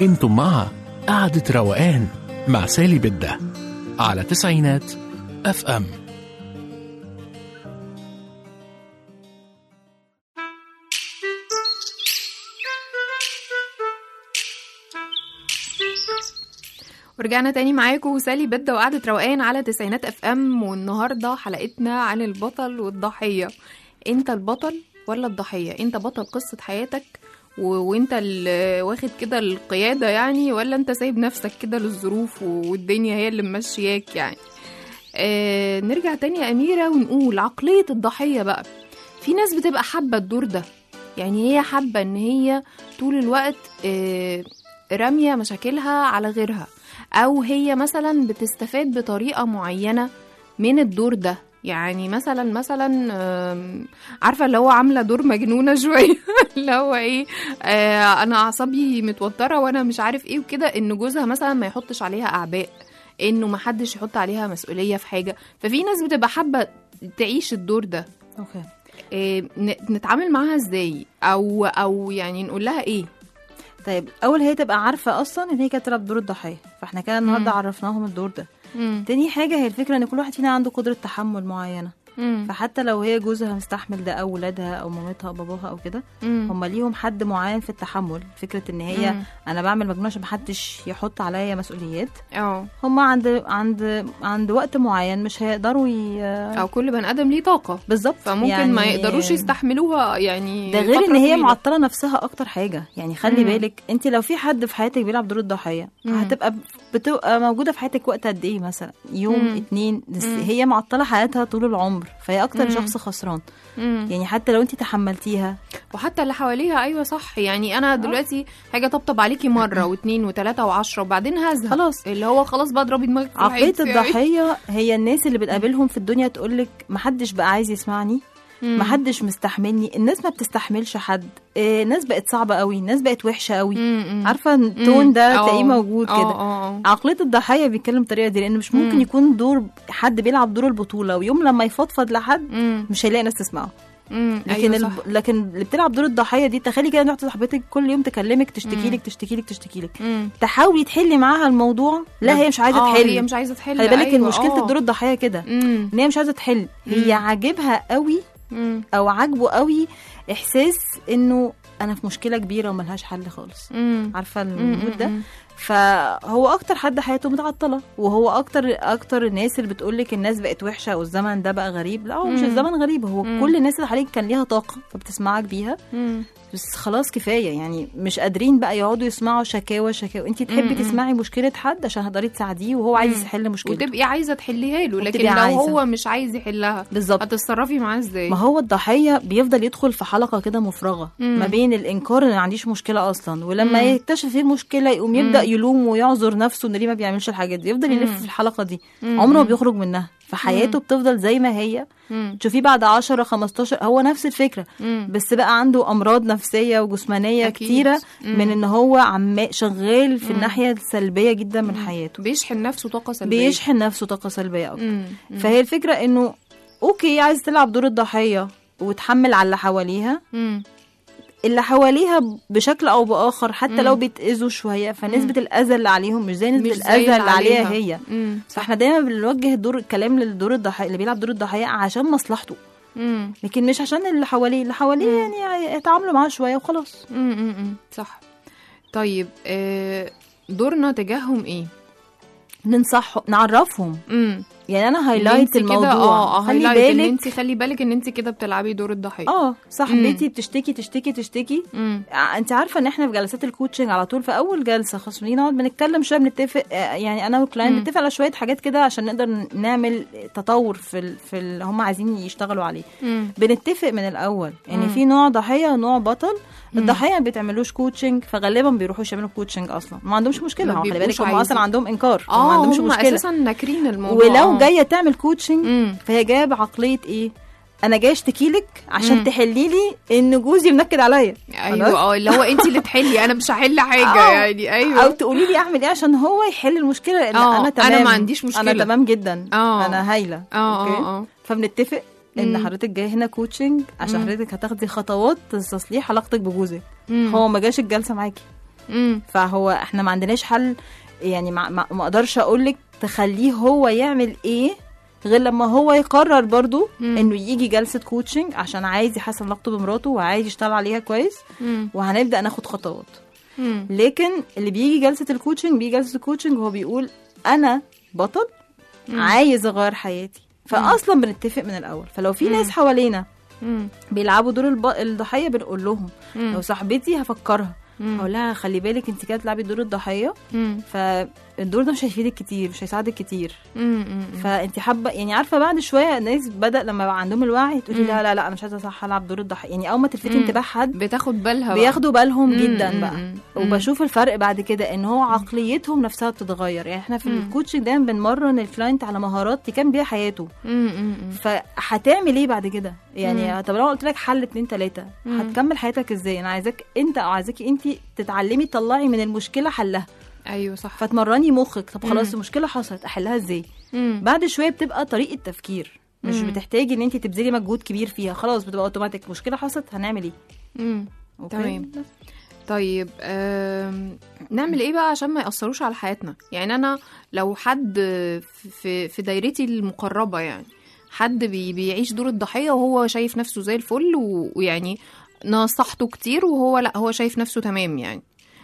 [SPEAKER 4] انتم مع قعدة روقان مع سالي بدة على تسعينات اف ام
[SPEAKER 3] ورجعنا تاني معاكم سالي بدة وقعدة روقان على تسعينات اف ام والنهارده حلقتنا عن البطل والضحية انت البطل ولا الضحية انت بطل قصة حياتك و... وانت اللي واخد كده القيادة يعني ولا انت سايب نفسك كده للظروف والدنيا هي اللي ممشياك يعني آه نرجع تاني يا أميرة ونقول عقلية الضحية بقى في ناس بتبقى حابة الدور ده يعني هي حابة ان هي طول الوقت آه رامية مشاكلها على غيرها او هي مثلا بتستفاد بطريقة معينة من الدور ده يعني مثلا مثلا آم، عارفه اللي هو عامله دور مجنونه شويه اللي هو ايه آه انا اعصابي متوتره وانا مش عارف ايه وكده ان جوزها مثلا ما يحطش عليها اعباء انه ما حدش يحط عليها مسؤوليه في حاجه ففي ناس بتبقى حابه تعيش الدور ده
[SPEAKER 6] اوكي
[SPEAKER 3] إيه ن- نتعامل معاها ازاي او او يعني نقول لها ايه
[SPEAKER 6] طيب اول هي تبقى عارفه اصلا ان هي كانت تلعب دور الضحيه فاحنا كده النهارده عرفناهم الدور ده
[SPEAKER 3] مم.
[SPEAKER 6] تاني حاجه هي الفكره ان كل واحد فينا عنده قدره تحمل معينه
[SPEAKER 3] مم.
[SPEAKER 6] فحتى لو هي جوزها مستحمل ده او ولادها او مامتها او باباها او كده
[SPEAKER 3] مم.
[SPEAKER 6] هم ليهم حد معين في التحمل فكره ان هي
[SPEAKER 3] مم.
[SPEAKER 6] انا بعمل مجنون عشان محدش يحط عليا مسؤوليات
[SPEAKER 3] اه
[SPEAKER 6] هم عند عند عند وقت معين مش هيقدروا ي...
[SPEAKER 3] او كل بني ادم ليه طاقه
[SPEAKER 6] بالظبط
[SPEAKER 3] فممكن يعني ما يقدروش يستحملوها يعني
[SPEAKER 6] ده غير
[SPEAKER 3] فترة
[SPEAKER 6] ان هي
[SPEAKER 3] طويلة.
[SPEAKER 6] معطله نفسها اكتر حاجه يعني خلي
[SPEAKER 3] مم.
[SPEAKER 6] بالك انت لو في حد في حياتك بيلعب دور الضحيه
[SPEAKER 3] مم.
[SPEAKER 6] هتبقى بتبقى موجوده في حياتك وقت قد ايه مثلا يوم
[SPEAKER 3] مم.
[SPEAKER 6] اتنين بس
[SPEAKER 3] مم.
[SPEAKER 6] هي معطله حياتها طول العمر فهي اكتر
[SPEAKER 3] مم.
[SPEAKER 6] شخص خسران
[SPEAKER 3] مم.
[SPEAKER 6] يعني حتى لو انت تحملتيها
[SPEAKER 3] وحتى اللي حواليها ايوه صح يعني انا دلوقتي حاجه طبطب عليكي مره واثنين وثلاثه وعشرة وبعدين هزهق
[SPEAKER 6] خلاص.
[SPEAKER 3] اللي هو خلاص بقى اضربي دماغك في
[SPEAKER 6] عقليه
[SPEAKER 3] الحيط يعني.
[SPEAKER 6] الضحيه هي الناس اللي بتقابلهم في الدنيا تقولك محدش بقى عايز يسمعني
[SPEAKER 3] مم.
[SPEAKER 6] محدش مستحملني الناس ما بتستحملش حد إيه، الناس بقت صعبه قوي الناس بقت وحشه قوي
[SPEAKER 3] مم. مم.
[SPEAKER 6] عارفه التون ده
[SPEAKER 3] اه.
[SPEAKER 6] تلاقيه موجود
[SPEAKER 3] اه،
[SPEAKER 6] كده
[SPEAKER 3] اه، اه.
[SPEAKER 6] عقليه الضحيه بيتكلم بالطريقه دي لان مش ممكن
[SPEAKER 3] مم.
[SPEAKER 6] يكون دور حد بيلعب دور البطوله ويوم لما يفضفض لحد
[SPEAKER 3] مم.
[SPEAKER 6] مش هيلاقي ناس تسمعه
[SPEAKER 3] مم.
[SPEAKER 6] لكن
[SPEAKER 3] أيوة
[SPEAKER 6] الب...
[SPEAKER 3] صح.
[SPEAKER 6] لكن اللي بتلعب دور الضحيه دي تخيلي كده ان واحده صاحبتك كل يوم تكلمك تشتكي
[SPEAKER 3] مم.
[SPEAKER 6] لك تشتكي لك تشتكي لك
[SPEAKER 3] مم.
[SPEAKER 6] تحاولي تحلي معاها الموضوع لا هي مش عايزه
[SPEAKER 3] اه،
[SPEAKER 6] تحل
[SPEAKER 3] هي مش عايزه تحل
[SPEAKER 6] خلي بالك ان
[SPEAKER 3] أيوة،
[SPEAKER 6] مشكله
[SPEAKER 3] اه.
[SPEAKER 6] الدور الضحيه كده
[SPEAKER 3] مم.
[SPEAKER 6] ان هي مش عايزه تحل هي
[SPEAKER 3] مم.
[SPEAKER 6] عاجبها قوي
[SPEAKER 3] مم.
[SPEAKER 6] او عاجبه قوي احساس انه انا في مشكله كبيره وملهاش حل خالص
[SPEAKER 3] مم.
[SPEAKER 6] عارفه
[SPEAKER 3] مم.
[SPEAKER 6] المود ده
[SPEAKER 3] مم.
[SPEAKER 6] فهو اكتر حد حياته متعطله وهو اكتر اكتر الناس اللي بتقولك الناس بقت وحشه والزمن ده بقى غريب لا هو مش
[SPEAKER 3] مم.
[SPEAKER 6] الزمن غريب هو
[SPEAKER 3] مم.
[SPEAKER 6] كل الناس اللي حواليك كان ليها طاقه فبتسمعك بيها
[SPEAKER 3] مم.
[SPEAKER 6] بس خلاص كفايه يعني مش قادرين بقى يقعدوا يسمعوا شكاوى شكاوى انت تحبي
[SPEAKER 3] مم.
[SPEAKER 6] تسمعي مشكله حد عشان تقدري تساعديه وهو عايز
[SPEAKER 3] مم.
[SPEAKER 6] يحل مشكلته
[SPEAKER 3] وتبقي عايزه تحليها له لكن
[SPEAKER 6] وتبقي
[SPEAKER 3] لو
[SPEAKER 6] عايزة.
[SPEAKER 3] هو مش عايز يحلها
[SPEAKER 6] بالظبط
[SPEAKER 3] هتتصرفي معاه ازاي
[SPEAKER 6] ما هو الضحيه بيفضل يدخل في حلقه كده مفرغه
[SPEAKER 3] مم.
[SPEAKER 6] ما بين الانكار ان ما عنديش مشكله اصلا ولما
[SPEAKER 3] مم.
[SPEAKER 6] يكتشف فيه المشكله يقوم يبدا
[SPEAKER 3] مم.
[SPEAKER 6] يلوم ويعذر نفسه ان ليه ما بيعملش الحاجات دي يفضل يلف
[SPEAKER 3] مم.
[SPEAKER 6] في الحلقه دي
[SPEAKER 3] مم.
[SPEAKER 6] عمره ما
[SPEAKER 3] مم.
[SPEAKER 6] بيخرج منها فحياته بتفضل زي ما هي
[SPEAKER 3] مم.
[SPEAKER 6] تشوفيه بعد 10 15 هو نفس الفكره
[SPEAKER 3] مم.
[SPEAKER 6] بس بقى عنده امراض نفسيه وجسمانيه
[SPEAKER 3] أكيد.
[SPEAKER 6] كتيره
[SPEAKER 3] مم.
[SPEAKER 6] من ان هو عم شغال في
[SPEAKER 3] مم.
[SPEAKER 6] الناحيه السلبيه جدا من حياته
[SPEAKER 3] بيشحن نفسه طاقه سلبيه
[SPEAKER 6] بيشحن نفسه طاقه سلبيه اكتر
[SPEAKER 3] مم. مم.
[SPEAKER 6] فهي الفكره انه اوكي عايز تلعب دور الضحيه وتحمل على اللي حواليها
[SPEAKER 3] مم.
[SPEAKER 6] اللي حواليها بشكل او باخر حتى
[SPEAKER 3] مم.
[SPEAKER 6] لو بيتاذوا شويه فنسبه الاذى اللي عليهم مش زي نسبه
[SPEAKER 3] مش زي
[SPEAKER 6] الاذى اللي عليها
[SPEAKER 3] عليها.
[SPEAKER 6] هي
[SPEAKER 3] مم.
[SPEAKER 6] فاحنا دايما بنوجه الدور الكلام للدور الضحيه اللي بيلعب دور الضحيه عشان مصلحته
[SPEAKER 3] مم.
[SPEAKER 6] لكن مش عشان اللي حواليه اللي حواليه يعني يتعاملوا معاه شويه وخلاص
[SPEAKER 3] مم. مم. صح طيب آه، دورنا تجاههم ايه
[SPEAKER 6] ننصحهم نعرفهم
[SPEAKER 3] امم
[SPEAKER 6] يعني انا
[SPEAKER 3] إن
[SPEAKER 6] هايلايت
[SPEAKER 3] انت كده-
[SPEAKER 6] الموضوع
[SPEAKER 3] اه اه
[SPEAKER 6] خلي
[SPEAKER 3] highlight ان
[SPEAKER 6] بالك
[SPEAKER 3] انت خلي بالك ان انت كده بتلعبي دور الضحيه
[SPEAKER 6] اه صاحبتي بتشتكي تشتكي تشتكي
[SPEAKER 3] امم
[SPEAKER 6] ع- انت عارفه ان احنا في جلسات الكوتشنج على طول في اول جلسه خلاص بنيجي نقعد بنتكلم شويه بنتفق آه، يعني انا والكلاينت
[SPEAKER 3] مم.
[SPEAKER 6] بنتفق على شويه حاجات كده عشان نقدر ن- نعمل تطور في ال... في اللي هم عايزين يشتغلوا عليه
[SPEAKER 3] امم
[SPEAKER 6] بنتفق من الاول ان
[SPEAKER 3] مم.
[SPEAKER 6] في نوع ضحيه ونوع بطل
[SPEAKER 3] مم.
[SPEAKER 6] الضحيه ما بيتعملوش كوتشنج فغالبا بيروحوش يعملوا كوتشنج اصلا ما عندهمش مشكله
[SPEAKER 3] ما
[SPEAKER 6] هو خلي
[SPEAKER 3] بيبقوش
[SPEAKER 6] بالك هم
[SPEAKER 3] عايزين.
[SPEAKER 6] اصلا عندهم انكار هم
[SPEAKER 3] اه
[SPEAKER 6] ما عندهمش
[SPEAKER 3] هم
[SPEAKER 6] مشكله
[SPEAKER 3] اساسا ناكرين الموضوع
[SPEAKER 6] ولو
[SPEAKER 3] آه.
[SPEAKER 6] جايه تعمل كوتشنج
[SPEAKER 3] امم
[SPEAKER 6] فهي جايه بعقليه ايه انا جايه اشتكي لك عشان
[SPEAKER 3] مم.
[SPEAKER 6] تحلي لي ان جوزي منكد عليا
[SPEAKER 3] ايوه اه اللي هو انت اللي تحلي انا مش هحل حاجه
[SPEAKER 6] آه.
[SPEAKER 3] يعني
[SPEAKER 6] او
[SPEAKER 3] ايوه
[SPEAKER 6] تقولي لي اعمل ايه عشان هو يحل المشكله لان
[SPEAKER 3] آه،
[SPEAKER 6] انا
[SPEAKER 3] أنا
[SPEAKER 6] تمام
[SPEAKER 3] ما عنديش مشكلة.
[SPEAKER 6] انا تمام جدا
[SPEAKER 3] آه.
[SPEAKER 6] انا هايله
[SPEAKER 3] اه
[SPEAKER 6] أوكي؟
[SPEAKER 3] اه اه
[SPEAKER 6] فبنتفق ان
[SPEAKER 3] مم.
[SPEAKER 6] حضرتك جايه هنا كوتشنج عشان
[SPEAKER 3] مم.
[SPEAKER 6] حضرتك هتاخدي خطوات لتصليح علاقتك بجوزك
[SPEAKER 3] مم.
[SPEAKER 6] هو ما جاش الجلسه معاكي
[SPEAKER 3] مم.
[SPEAKER 6] فهو احنا ما عندناش حل يعني ما ما ما اقدرش اقول لك تخليه هو يعمل ايه غير لما هو يقرر برضو
[SPEAKER 3] مم.
[SPEAKER 6] انه يجي جلسه كوتشنج عشان عايز يحسن علاقته بمراته وعايز يشتغل عليها كويس
[SPEAKER 3] مم.
[SPEAKER 6] وهنبدا ناخد خطوات
[SPEAKER 3] مم.
[SPEAKER 6] لكن اللي بيجي جلسه الكوتشنج بيجي جلسه الكوتشنج هو بيقول انا بطل عايز اغير حياتي فاصلا بنتفق من الاول فلو في ناس حوالينا
[SPEAKER 3] مم.
[SPEAKER 6] بيلعبوا دور الب... الضحيه بنقول لهم
[SPEAKER 3] مم.
[SPEAKER 6] لو صاحبتي هفكرها
[SPEAKER 3] مم.
[SPEAKER 6] هقول لها خلي بالك انت كده بتلعبي دور الضحيه
[SPEAKER 3] مم.
[SPEAKER 6] فالدور ده مش هيفيدك كتير مش هيساعدك كتير
[SPEAKER 3] مم. مم.
[SPEAKER 6] فانت حابه يعني عارفه بعد شويه الناس بدا لما بقى عندهم الوعي تقولي لا لا لا انا مش عايزه صح العب دور الضحيه يعني اول ما تلفتي
[SPEAKER 3] مم.
[SPEAKER 6] انتباه حد
[SPEAKER 3] بتاخد بالها بقى.
[SPEAKER 6] بياخدوا بالهم
[SPEAKER 3] مم.
[SPEAKER 6] جدا
[SPEAKER 3] مم.
[SPEAKER 6] بقى
[SPEAKER 3] مم.
[SPEAKER 6] وبشوف الفرق بعد كده ان هو عقليتهم نفسها بتتغير يعني احنا في
[SPEAKER 3] مم.
[SPEAKER 6] الكوتشنج دايما بنمرن الكلاينت على مهارات يكمل بيها حياته
[SPEAKER 3] مم. مم.
[SPEAKER 6] فهتعمل ايه بعد كده يعني طب لو قلت لك حل اتنين تلاته
[SPEAKER 3] مم.
[SPEAKER 6] هتكمل حياتك ازاي انا عايزاك انت او عايزاكي انت تتعلمي تطلعي من المشكله حلها
[SPEAKER 3] ايوه صح
[SPEAKER 6] فتمرني مخك طب خلاص
[SPEAKER 3] مم.
[SPEAKER 6] المشكله حصلت احلها ازاي
[SPEAKER 3] مم.
[SPEAKER 6] بعد شويه بتبقى طريقه تفكير مش
[SPEAKER 3] مم.
[SPEAKER 6] بتحتاجي ان انت تبذلي مجهود كبير فيها خلاص بتبقى اوتوماتيك مشكله حصلت هنعمل ايه
[SPEAKER 3] مم.
[SPEAKER 6] أوكي؟
[SPEAKER 3] تمام. طيب آم، نعمل ايه بقى عشان ما يأثروش على حياتنا يعني انا لو حد في في دايرتي المقربة يعني حد بي بيعيش دور الضحية وهو شايف نفسه زي الفل و- ويعني نصحته كتير وهو لا هو شايف نفسه تمام يعني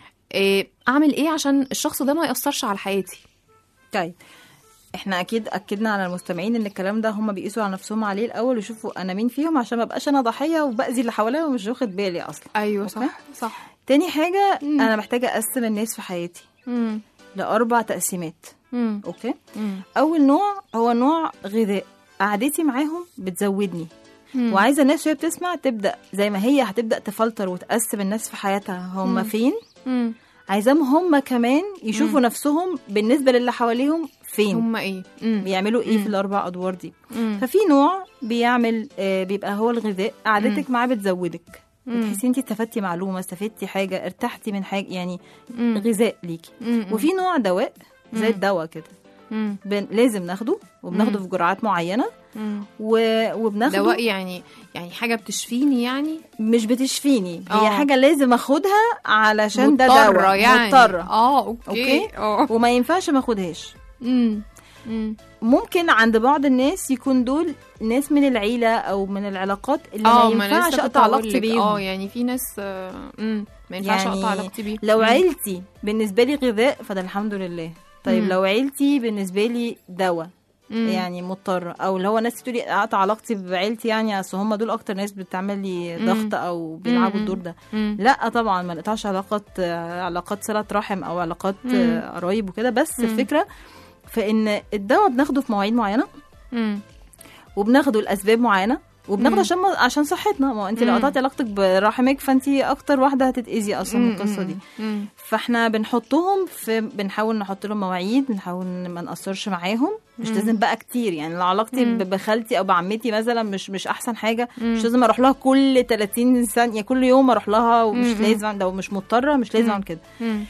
[SPEAKER 3] إيه اعمل ايه عشان الشخص ده ما يأثرش على حياتي
[SPEAKER 6] طيب احنا اكيد اكدنا على المستمعين ان الكلام ده هم بيقيسوا على نفسهم عليه الاول ويشوفوا انا مين فيهم عشان ما بقاش انا ضحيه وباذي اللي حواليا ومش واخد بالي اصلا
[SPEAKER 3] ايوه
[SPEAKER 6] أوكي.
[SPEAKER 3] صح صح
[SPEAKER 6] تاني حاجه
[SPEAKER 3] مم.
[SPEAKER 6] انا محتاجه اقسم الناس في حياتي
[SPEAKER 3] مم.
[SPEAKER 6] لاربع تقسيمات
[SPEAKER 3] مم.
[SPEAKER 6] اوكي
[SPEAKER 3] مم.
[SPEAKER 6] اول نوع هو نوع غذاء قعدتي معاهم بتزودني
[SPEAKER 3] مم.
[SPEAKER 6] وعايزه الناس وهي بتسمع تبدا زي ما هي هتبدا تفلتر وتقسم الناس في حياتها هم
[SPEAKER 3] مم.
[SPEAKER 6] فين
[SPEAKER 3] مم.
[SPEAKER 6] عايزاهم هم كمان يشوفوا نفسهم بالنسبه للي حواليهم فين
[SPEAKER 3] هما ايه مم.
[SPEAKER 6] بيعملوا ايه
[SPEAKER 3] مم.
[SPEAKER 6] في الاربع ادوار دي
[SPEAKER 3] مم.
[SPEAKER 6] ففي نوع بيعمل آه، بيبقى هو الغذاء قعدتك معاه بتزودك
[SPEAKER 3] مم.
[SPEAKER 6] بتحسي انت استفدتي معلومه استفدتي حاجه ارتحتي من حاجه يعني
[SPEAKER 3] مم.
[SPEAKER 6] غذاء ليكي
[SPEAKER 3] مم.
[SPEAKER 6] وفي نوع دواء زي
[SPEAKER 3] مم.
[SPEAKER 6] الدواء كده
[SPEAKER 3] مم.
[SPEAKER 6] بن... لازم ناخده وبناخده
[SPEAKER 3] مم.
[SPEAKER 6] في جرعات معينه
[SPEAKER 3] مم.
[SPEAKER 6] و... وبناخده
[SPEAKER 3] دواء يعني يعني حاجه بتشفيني يعني
[SPEAKER 6] مش بتشفيني هي
[SPEAKER 3] آه.
[SPEAKER 6] حاجه لازم اخدها علشان ده
[SPEAKER 3] مضطرة
[SPEAKER 6] دواء
[SPEAKER 3] يعني
[SPEAKER 6] مضطره
[SPEAKER 3] اه اوكي
[SPEAKER 6] أوكي؟
[SPEAKER 3] اه
[SPEAKER 6] وما ينفعش ما اخدهاش
[SPEAKER 3] أمم. أمم.
[SPEAKER 6] ممكن عند بعض الناس يكون دول ناس من العيله او من العلاقات اللي
[SPEAKER 3] اه
[SPEAKER 6] ما
[SPEAKER 3] أنا
[SPEAKER 6] ينفعش
[SPEAKER 3] لسه كنت
[SPEAKER 6] اقطع
[SPEAKER 3] هقول
[SPEAKER 6] علاقتي
[SPEAKER 3] لك،
[SPEAKER 6] بيهم
[SPEAKER 3] اه يعني في ناس آه، أمم، ما ينفعش
[SPEAKER 6] يعني
[SPEAKER 3] اقطع علاقتي بيهم
[SPEAKER 6] لو
[SPEAKER 3] أمم.
[SPEAKER 6] عيلتي بالنسبه لي غذاء فده الحمد لله طيب
[SPEAKER 3] مم.
[SPEAKER 6] لو عيلتي بالنسبه لي دواء
[SPEAKER 3] أمم.
[SPEAKER 6] يعني مضطره او اللي هو ناس تقولي اقطع علاقتي بعيلتي يعني اصل هم دول اكتر ناس بتعمل لي
[SPEAKER 3] مم.
[SPEAKER 6] ضغط او بيلعبوا
[SPEAKER 3] مم.
[SPEAKER 6] الدور ده
[SPEAKER 3] أمم.
[SPEAKER 6] لا طبعا ما نقطعش علاقات آه، علاقات صله رحم او علاقات
[SPEAKER 3] مم.
[SPEAKER 6] آه، قرايب وكده بس
[SPEAKER 3] مم.
[SPEAKER 6] الفكره في ان الدواء بناخده في مواعيد معينه
[SPEAKER 3] أمم.
[SPEAKER 6] وبناخده لاسباب معينه وبناخده
[SPEAKER 3] مم.
[SPEAKER 6] عشان عشان صحتنا ما هو انت لو
[SPEAKER 3] مم.
[SPEAKER 6] قطعتي علاقتك برحمك فانت اكتر واحده هتتاذي اصلا من القصه دي
[SPEAKER 3] أمم.
[SPEAKER 6] فاحنا بنحطهم في بنحاول نحط لهم مواعيد بنحاول ما نقصرش معاهم مش
[SPEAKER 3] مم.
[SPEAKER 6] لازم بقى كتير يعني لو علاقتي
[SPEAKER 3] مم.
[SPEAKER 6] ب- بخالتي او بعمتي مثلا مش مش احسن حاجه
[SPEAKER 3] مم.
[SPEAKER 6] مش لازم اروح لها كل 30 ثانيه كل يوم اروح لها ومش
[SPEAKER 3] مم.
[SPEAKER 6] لازم لو مش مضطره مش لازم
[SPEAKER 3] مم.
[SPEAKER 6] اعمل كده
[SPEAKER 3] أمم.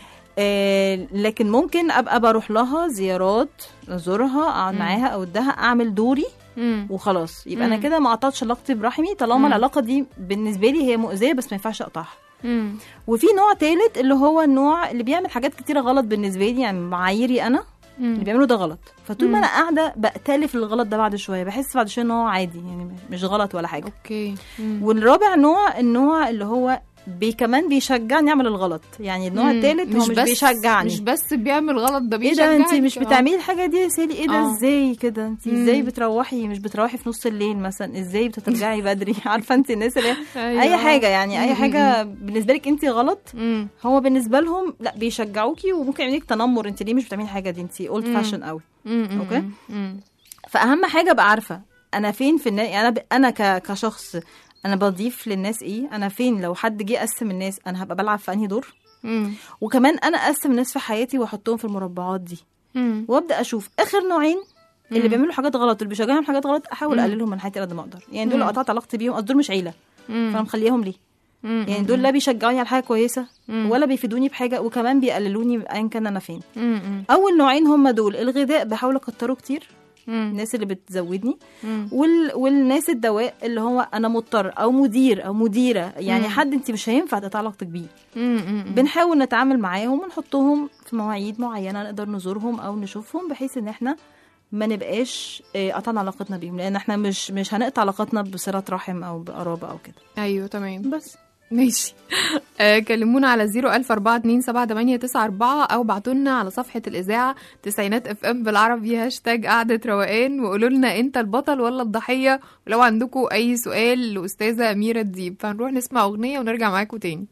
[SPEAKER 6] آه لكن ممكن ابقى بروح لها زيارات ازورها اقعد
[SPEAKER 3] مم.
[SPEAKER 6] معاها اودها اعمل دوري
[SPEAKER 3] أمم.
[SPEAKER 6] وخلاص يبقى انا
[SPEAKER 3] مم.
[SPEAKER 6] كده ما قطعتش علاقتي برحمي طالما
[SPEAKER 3] مم.
[SPEAKER 6] العلاقه دي بالنسبه لي هي مؤذيه بس ما ينفعش اقطعها
[SPEAKER 3] أمم.
[SPEAKER 6] وفي نوع تالت اللي هو النوع اللي بيعمل حاجات كتيرة غلط بالنسبة لي يعني معاييري أنا اللي
[SPEAKER 3] أمم.
[SPEAKER 6] بيعملوا ده غلط فطول
[SPEAKER 3] مم.
[SPEAKER 6] ما أنا قاعدة بأتلف الغلط ده بعد شوية بحس بعد شوية إن هو عادي يعني مش غلط ولا حاجة
[SPEAKER 3] اوكي أمم.
[SPEAKER 6] والرابع نوع النوع اللي هو بي كمان بيشجعني أعمل الغلط يعني النوع
[SPEAKER 3] مم.
[SPEAKER 6] التالت هو مش
[SPEAKER 3] بس
[SPEAKER 6] بيشجعني
[SPEAKER 3] مش بس بيعمل غلط ده
[SPEAKER 6] ايه
[SPEAKER 3] بيشجعني
[SPEAKER 6] ده انت مش
[SPEAKER 3] كمان.
[SPEAKER 6] بتعملي الحاجه دي يا سالي ايه ده
[SPEAKER 3] آه.
[SPEAKER 6] ازاي كده انت
[SPEAKER 3] مم.
[SPEAKER 6] ازاي بتروحي مش بتروحي في نص الليل مثلا ازاي بترجعي بدري عارفه انت الناس اللي هي
[SPEAKER 3] أيوة.
[SPEAKER 6] اي حاجه يعني اي
[SPEAKER 3] مم.
[SPEAKER 6] حاجه بالنسبه لك انت غلط
[SPEAKER 3] أمم.
[SPEAKER 6] هو بالنسبه لهم لا بيشجعوكي وممكن يعملوا لك تنمر انت ليه مش بتعملي الحاجه دي انت اولد
[SPEAKER 3] مم.
[SPEAKER 6] فاشن قوي
[SPEAKER 3] أمم.
[SPEAKER 6] أوكي؟
[SPEAKER 3] أمم.
[SPEAKER 6] فاهم حاجه ابقى عارفه انا فين في الناس يعني انا ب... انا ك... كشخص انا بضيف للناس ايه انا فين لو حد جه قسم الناس انا هبقى بلعب في انهي دور
[SPEAKER 3] أمم.
[SPEAKER 6] وكمان انا اقسم الناس في حياتي واحطهم في المربعات دي
[SPEAKER 3] أمم.
[SPEAKER 6] وابدا اشوف اخر نوعين اللي
[SPEAKER 3] مم.
[SPEAKER 6] بيعملوا حاجات غلط واللي بيشجعهم حاجات غلط احاول
[SPEAKER 3] مم.
[SPEAKER 6] اقللهم من حياتي قد ما اقدر يعني دول
[SPEAKER 3] مم.
[SPEAKER 6] قطعت علاقتي بيهم أصل دول مش عيله
[SPEAKER 3] أمم.
[SPEAKER 6] فانا مخليهم ليه
[SPEAKER 3] أمم.
[SPEAKER 6] يعني دول لا بيشجعوني على حاجه كويسه
[SPEAKER 3] مم.
[SPEAKER 6] ولا بيفيدوني بحاجه وكمان بيقللوني ايا كان انا فين
[SPEAKER 3] أمم.
[SPEAKER 6] اول نوعين هم دول الغذاء بحاول اكتره كتير الناس اللي بتزودني وال... والناس الدواء اللي هو انا مضطر او مدير او مديره يعني حد انت مش هينفع تقطع علاقتك بيه بنحاول نتعامل معاهم ونحطهم في مواعيد معينه نقدر نزورهم او نشوفهم بحيث ان احنا ما نبقاش آه، قطعنا علاقتنا بيهم لان احنا مش مش هنقطع علاقتنا بصله رحم او بقرابه او كده
[SPEAKER 3] ايوه تمام
[SPEAKER 6] بس
[SPEAKER 3] ماشي آه كلمونا على 004278994 او بعتوا لنا على صفحة الإذاعة تسعينات اف ام بالعربي هاشتاج قعدة روقان وقولوا لنا انت البطل ولا الضحية ولو عندكم أي سؤال لأستاذة أميرة ديب فهنروح نسمع أغنية ونرجع معاكم تاني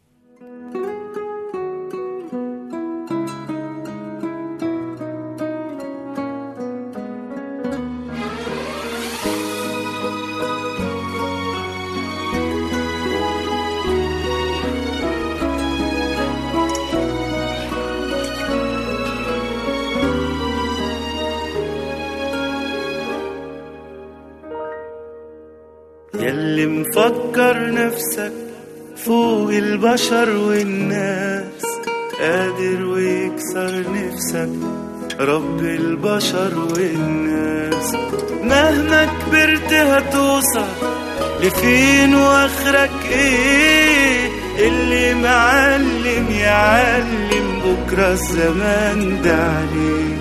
[SPEAKER 5] ياللي مفكر نفسك فوق البشر والناس قادر ويكسر نفسك رب البشر والناس مهما كبرت هتوصل لفين واخرك ايه اللي معلم يعلم بكره الزمان ده عليه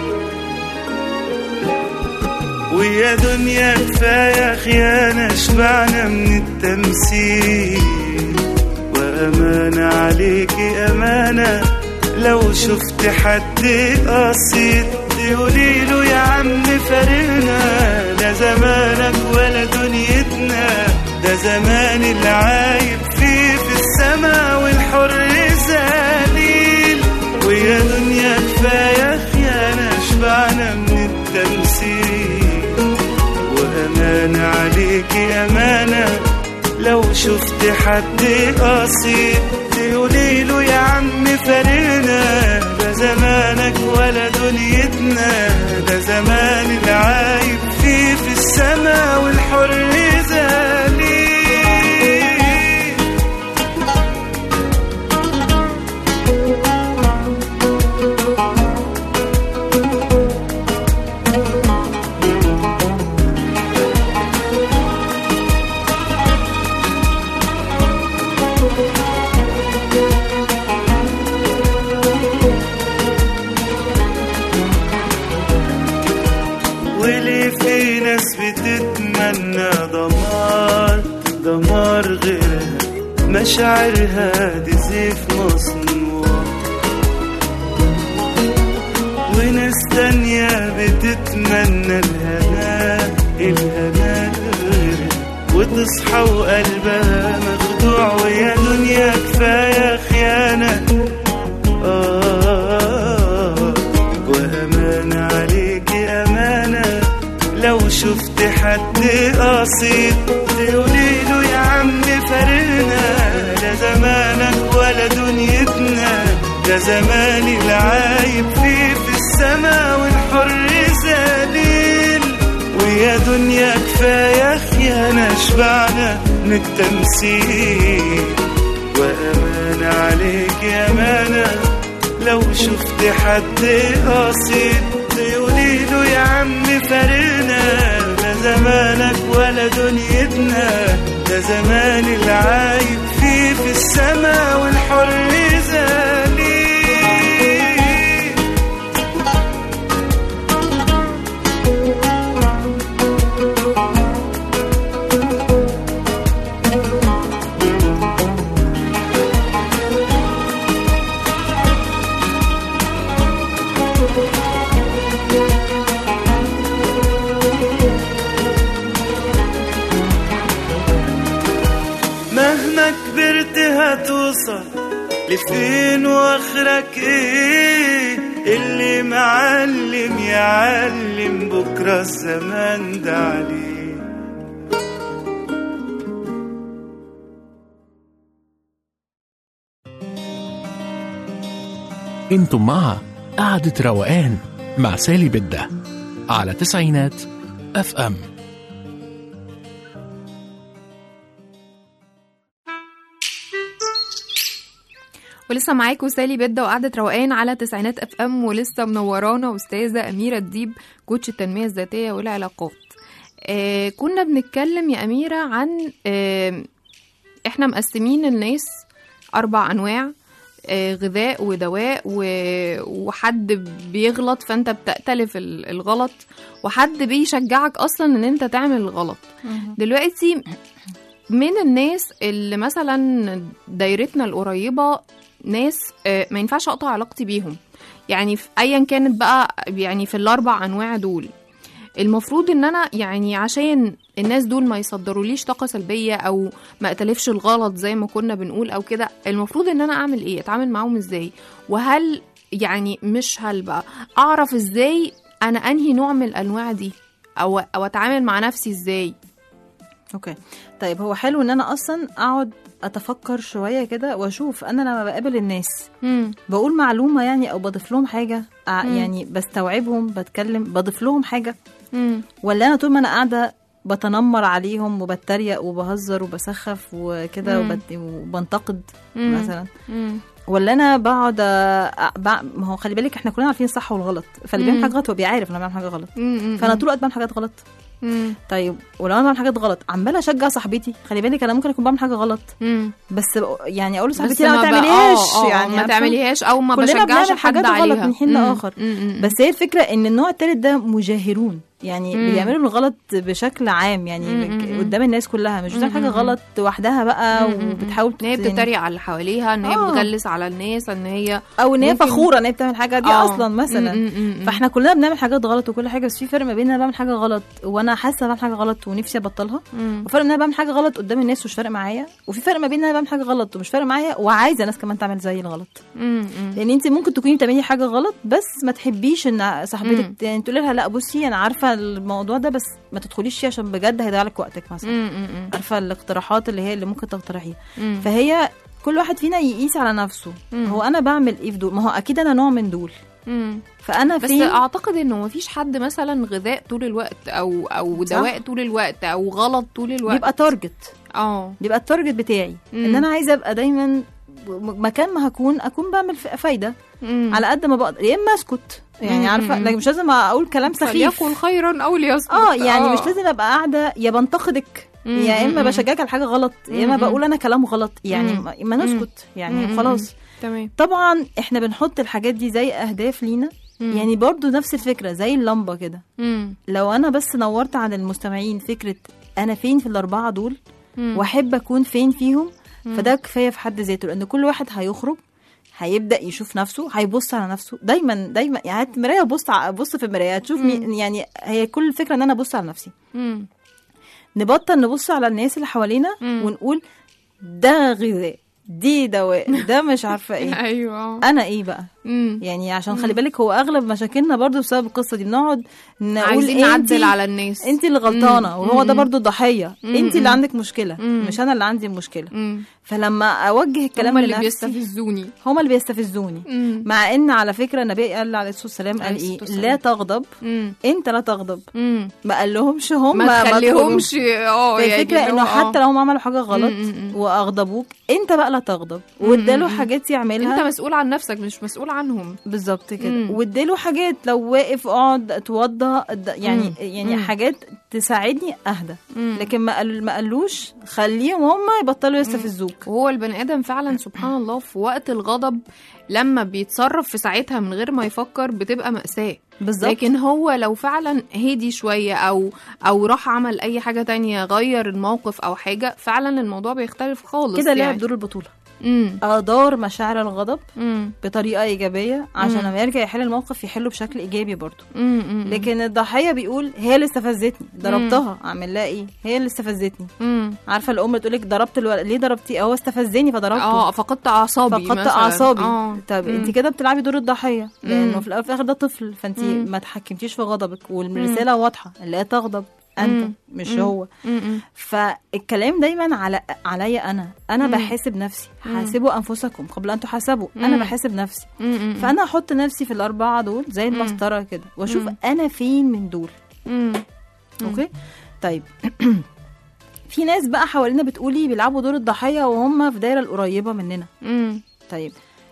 [SPEAKER 5] ويا دنيا كفاية خيانة شبعنا من التمثيل وأمانة عليكي أمانة لو شفت حد قصيد تقولي له يا عم فارقنا لا زمانك ولا دنيتنا ده زمان العايب فيه في السما والحر ذليل ويا دنيا كفاية خيانة شبعنا من التمثيل وأمانة عليكي أمانة لو شفت حد قصيد تقولي له يا عم فارقنا ده زمانك ولا دنيتنا ده زمان العايب فيه في السما والحر ذليل وليه في ناس بتتمنى دمار دمار غيرها مشاعرها دي سيف مصنوع وناس تانية بتتمنى الهنا الهنا غيرها وتصحى وقلبها مخدوع ويا دنيا كفاية خيانة آه وأمانة عليكي أمانة لو شفت حد قصيد تقولي له يا عم فارقنا لا زمانك ولا دنيتنا ده زمان العايب فيه في السما والحر ذليل ويا دنيا كفاية خيانة شبعنا من التمثيل وأمانة عليك يا أمانة لو شفت حد قصيد تقولي له يا عم فارقنا لا زمانك ولا دنيتنا ده زمان العايب فيه في السما والحر ذليل مهما كبرت هتوصل لفين واخرك ايه اللي معلم يعلم بكره الزمان ده عليه
[SPEAKER 4] انتم مع قعدة روقان مع سالي بدة على تسعينات اف ام
[SPEAKER 3] ولسه معاكم سالي بدة وقعدة روقان على تسعينات اف ام ولسه منورانا استاذة أميرة الديب كوتش التنمية الذاتية والعلاقات آه كنا بنتكلم يا أميرة عن آه احنا مقسمين الناس أربع أنواع آه غذاء ودواء و... وحد بيغلط فانت بتأتلف ال- الغلط وحد بيشجعك اصلا ان انت تعمل الغلط دلوقتي من الناس اللي مثلا دايرتنا القريبة ناس آه، ما ينفعش اقطع علاقتي بيهم يعني في ايا كانت بقى يعني في الاربع انواع دول المفروض ان انا يعني عشان الناس دول ما يصدروليش طاقة سلبية او ما اتلفش الغلط زي ما كنا بنقول او كده المفروض ان انا اعمل ايه اتعامل معاهم ازاي وهل يعني مش هل بقى اعرف ازاي انا انهي نوع من الانواع دي او او اتعامل مع نفسي ازاي
[SPEAKER 6] اوكي طيب هو حلو ان انا اصلا اقعد اتفكر شويه كده واشوف انا لما بقابل الناس
[SPEAKER 3] مم.
[SPEAKER 6] بقول معلومه يعني او بضيف لهم حاجه ع-
[SPEAKER 3] مم.
[SPEAKER 6] يعني بستوعبهم بتكلم بضيف لهم حاجه
[SPEAKER 3] مم.
[SPEAKER 6] ولا انا طول ما انا قاعده بتنمر عليهم وبتريق وبهزر وبسخف وكده
[SPEAKER 3] مم.
[SPEAKER 6] وبت- وبنتقد
[SPEAKER 3] مم.
[SPEAKER 6] مثلا
[SPEAKER 3] مم.
[SPEAKER 6] ولا انا بقعد أ- بع- ما هو خلي بالك احنا كلنا عارفين الصح والغلط فاللي بيعمل
[SPEAKER 3] مم.
[SPEAKER 6] حاجه غلط هو بيعرف انه بيعمل حاجه غلط
[SPEAKER 3] مم.
[SPEAKER 6] فانا طول الوقت بعمل حاجات غلط
[SPEAKER 3] مم.
[SPEAKER 6] طيب ولو انا بعمل حاجات غلط عماله اشجع صاحبتي خلي بالك انا ممكن اكون بعمل حاجه غلط
[SPEAKER 3] مم.
[SPEAKER 6] بس بق- يعني اقول
[SPEAKER 3] بس
[SPEAKER 6] لصاحبتي لا ما
[SPEAKER 3] بقى-
[SPEAKER 6] تعمليهاش
[SPEAKER 3] آه، آه،
[SPEAKER 6] يعني
[SPEAKER 3] ما
[SPEAKER 6] عارفة؟
[SPEAKER 3] تعمليهاش او ما
[SPEAKER 6] كلنا
[SPEAKER 3] بشجعش
[SPEAKER 6] بنعمل
[SPEAKER 3] حد
[SPEAKER 6] حاجات غلط
[SPEAKER 3] عليها
[SPEAKER 6] من حين
[SPEAKER 3] مم.
[SPEAKER 6] لآخر.
[SPEAKER 3] مم.
[SPEAKER 6] بس هي الفكره ان النوع التالت ده مجاهرون يعني
[SPEAKER 3] مم.
[SPEAKER 6] بيعملوا الغلط بشكل عام يعني
[SPEAKER 3] مم، مم،
[SPEAKER 6] قدام الناس كلها مش بتعمل حاجه
[SPEAKER 3] مم،
[SPEAKER 6] غلط وحدها بقى
[SPEAKER 3] مم، مم،
[SPEAKER 6] وبتحاول
[SPEAKER 3] ان هي
[SPEAKER 6] تت- يعني-
[SPEAKER 3] بتتريق على اللي حواليها ان هي
[SPEAKER 6] آه.
[SPEAKER 3] بتغلس على الناس ان هي
[SPEAKER 6] او ان هي
[SPEAKER 3] ممكن-
[SPEAKER 6] فخوره ان هي بتعمل حاجه دي
[SPEAKER 3] آه.
[SPEAKER 6] اصلا مثلا
[SPEAKER 3] مم، مم، مم.
[SPEAKER 6] فاحنا كلنا بنعمل حاجات غلط وكل حاجه بس في فرق ما بين ان انا بعمل حاجه غلط وانا حاسه بعمل حاجه غلط ونفسي ابطلها
[SPEAKER 3] مم.
[SPEAKER 6] وفرق ان انا بعمل حاجه غلط قدام الناس ومش فارق معايا وفي فرق ما بين ان انا بعمل حاجه غلط ومش فارق معايا وعايزه ناس كمان تعمل زي الغلط
[SPEAKER 3] مم. مم.
[SPEAKER 6] لان انت ممكن تكوني بتعملي حاجه غلط بس ما تحبيش ان صاحبتك يعني تقولي لها لا بصي انا عارفه الموضوع ده بس ما تدخليش فيه عشان بجد هيضيع لك وقتك مثلا
[SPEAKER 3] مم. مم.
[SPEAKER 6] عارفه الاقتراحات اللي هي اللي ممكن تقترحيها
[SPEAKER 3] مم.
[SPEAKER 6] فهي كل واحد فينا يقيس على نفسه
[SPEAKER 3] مم.
[SPEAKER 6] هو انا بعمل ايه في دول ما هو اكيد انا نوع من دول
[SPEAKER 3] مم.
[SPEAKER 6] فانا
[SPEAKER 3] بس
[SPEAKER 6] فين
[SPEAKER 3] اعتقد انه مفيش حد مثلا غذاء طول الوقت او او
[SPEAKER 6] صح.
[SPEAKER 3] دواء طول الوقت او غلط طول الوقت
[SPEAKER 6] بيبقى تارجت
[SPEAKER 3] اه
[SPEAKER 6] بيبقى التارجت بتاعي
[SPEAKER 3] مم.
[SPEAKER 6] ان انا عايزه ابقى دايما م- مكان ما هكون اكون بعمل ف- فايده
[SPEAKER 3] مم.
[SPEAKER 6] على قد ما بقدر يا اما اسكت يعني
[SPEAKER 3] مم.
[SPEAKER 6] عارفه لكن مش لازم اقول كلام سخيف
[SPEAKER 3] فليكن خيرا او ليصمت
[SPEAKER 6] اه يعني مش لازم ابقى قاعده يا بنتقدك
[SPEAKER 3] مم،
[SPEAKER 6] يا اما
[SPEAKER 3] مم،
[SPEAKER 6] بشجعك على حاجه غلط يا اما
[SPEAKER 3] مم.
[SPEAKER 6] بقول انا كلام غلط يعني
[SPEAKER 3] مم.
[SPEAKER 6] ما- ما نسكت يعني
[SPEAKER 3] مم.
[SPEAKER 6] خلاص
[SPEAKER 3] تمام
[SPEAKER 6] طبعا احنا بنحط الحاجات دي زي اهداف لينا
[SPEAKER 3] مم.
[SPEAKER 6] يعني برضو نفس الفكره زي اللمبه كده
[SPEAKER 3] مم.
[SPEAKER 6] لو انا بس نورت على المستمعين فكره انا فين في الاربعه دول
[SPEAKER 3] مم.
[SPEAKER 6] واحب اكون فين فيهم فده كفايه في حد ذاته لان كل واحد هيخرج هيبدا يشوف نفسه هيبص على نفسه دايما دايما يعني هات مرايه وبص ع- بص في المرايه هتشوف مين يعني هي كل الفكره ان انا ابص على نفسي
[SPEAKER 3] مم.
[SPEAKER 6] نبطل نبص على الناس اللي حوالينا
[SPEAKER 3] مم.
[SPEAKER 6] ونقول ده غذاء دي دواء ده مش عارفه ايه
[SPEAKER 3] ايوه
[SPEAKER 6] انا ايه بقى
[SPEAKER 3] مم.
[SPEAKER 6] يعني عشان خلي بالك هو اغلب مشاكلنا برضو بسبب القصه دي بنقعد نقول
[SPEAKER 3] عايزين
[SPEAKER 6] إيه
[SPEAKER 3] نعدل
[SPEAKER 6] انتي-
[SPEAKER 3] على الناس
[SPEAKER 6] انت اللي غلطانه
[SPEAKER 3] مم.
[SPEAKER 6] وهو ده
[SPEAKER 3] مم.
[SPEAKER 6] برضو الضحيه
[SPEAKER 3] مم.
[SPEAKER 6] انت اللي عندك مشكله
[SPEAKER 3] مم.
[SPEAKER 6] مش انا اللي عندي المشكله
[SPEAKER 3] مم.
[SPEAKER 6] فلما اوجه الكلام
[SPEAKER 3] هم اللي
[SPEAKER 6] لنفسي
[SPEAKER 3] بيستفزوني
[SPEAKER 6] هما اللي بيستفزوني
[SPEAKER 3] مم.
[SPEAKER 6] مع ان على فكره النبي قال عليه الصلاه والسلام
[SPEAKER 3] عليه
[SPEAKER 6] قال ايه
[SPEAKER 3] الصلاة والسلام.
[SPEAKER 6] لا تغضب
[SPEAKER 3] مم.
[SPEAKER 6] انت لا تغضب
[SPEAKER 3] مم.
[SPEAKER 6] ما قال لهمش هم
[SPEAKER 3] ما تخليهمش اه يعني
[SPEAKER 6] الفكره
[SPEAKER 3] اللي
[SPEAKER 6] انه
[SPEAKER 3] هو
[SPEAKER 6] حتى
[SPEAKER 3] آه.
[SPEAKER 6] لو هم عملوا حاجه غلط
[SPEAKER 3] مم، مم، مم.
[SPEAKER 6] واغضبوك انت بقى لا تغضب واداله حاجات يعملها
[SPEAKER 3] انت مسؤول عن نفسك مش مسؤول عنهم
[SPEAKER 6] بالظبط كده
[SPEAKER 3] مم.
[SPEAKER 6] واديله حاجات لو واقف اقعد اتوضى اد- يعني
[SPEAKER 3] مم.
[SPEAKER 6] يعني
[SPEAKER 3] مم.
[SPEAKER 6] حاجات تساعدني اهدى
[SPEAKER 3] مم.
[SPEAKER 6] لكن ما قال ما قالوش خليهم هم يبطلوا يستفزوك
[SPEAKER 3] وهو البني ادم فعلا سبحان الله في وقت الغضب لما بيتصرف في ساعتها من غير ما يفكر بتبقى مأساة
[SPEAKER 6] بالظبط
[SPEAKER 3] لكن هو لو فعلا هدي شوية او او راح عمل اي حاجة تانية غير الموقف او حاجة فعلا الموضوع بيختلف خالص
[SPEAKER 6] كده لعب
[SPEAKER 3] يعني.
[SPEAKER 6] دور البطوله
[SPEAKER 3] امم
[SPEAKER 6] ادار مشاعر الغضب
[SPEAKER 3] امم
[SPEAKER 6] بطريقه ايجابيه عشان
[SPEAKER 3] مم.
[SPEAKER 6] لما يرجع يحل الموقف يحله بشكل ايجابي برضه
[SPEAKER 3] امم
[SPEAKER 6] لكن الضحيه بيقول هي اللي استفزتني ضربتها اعمل لها ايه هي اللي استفزتني
[SPEAKER 3] امم
[SPEAKER 6] عارفه الام تقول لك ضربت الولد ليه ضربتيه هو استفزني فضربته
[SPEAKER 3] اه فقدت اعصابي
[SPEAKER 6] فقدت
[SPEAKER 3] مثلاً.
[SPEAKER 6] اعصابي
[SPEAKER 3] اه
[SPEAKER 6] طب
[SPEAKER 3] مم.
[SPEAKER 6] انت كده بتلعبي دور الضحيه لانه
[SPEAKER 3] مم.
[SPEAKER 6] في الاول وفي الاخر ده طفل فانت
[SPEAKER 3] مم.
[SPEAKER 6] ما تحكمتيش في غضبك والرساله واضحه لا تغضب انت
[SPEAKER 3] مم.
[SPEAKER 6] مش
[SPEAKER 3] مم.
[SPEAKER 6] هو
[SPEAKER 3] مم.
[SPEAKER 6] فالكلام دايما على عليا انا انا
[SPEAKER 3] مم.
[SPEAKER 6] بحاسب نفسي
[SPEAKER 3] مم.
[SPEAKER 6] حاسبوا انفسكم قبل ان تحاسبوا انا
[SPEAKER 3] مم.
[SPEAKER 6] بحاسب نفسي
[SPEAKER 3] مم.
[SPEAKER 6] فانا احط نفسي في الاربعه دول زي المسطره كده واشوف
[SPEAKER 3] مم.
[SPEAKER 6] انا فين من دول
[SPEAKER 3] مم.
[SPEAKER 6] اوكي طيب في ناس بقى حوالينا بتقولي بيلعبوا دور الضحيه وهم في دايره القريبه مننا
[SPEAKER 3] مم.
[SPEAKER 6] طيب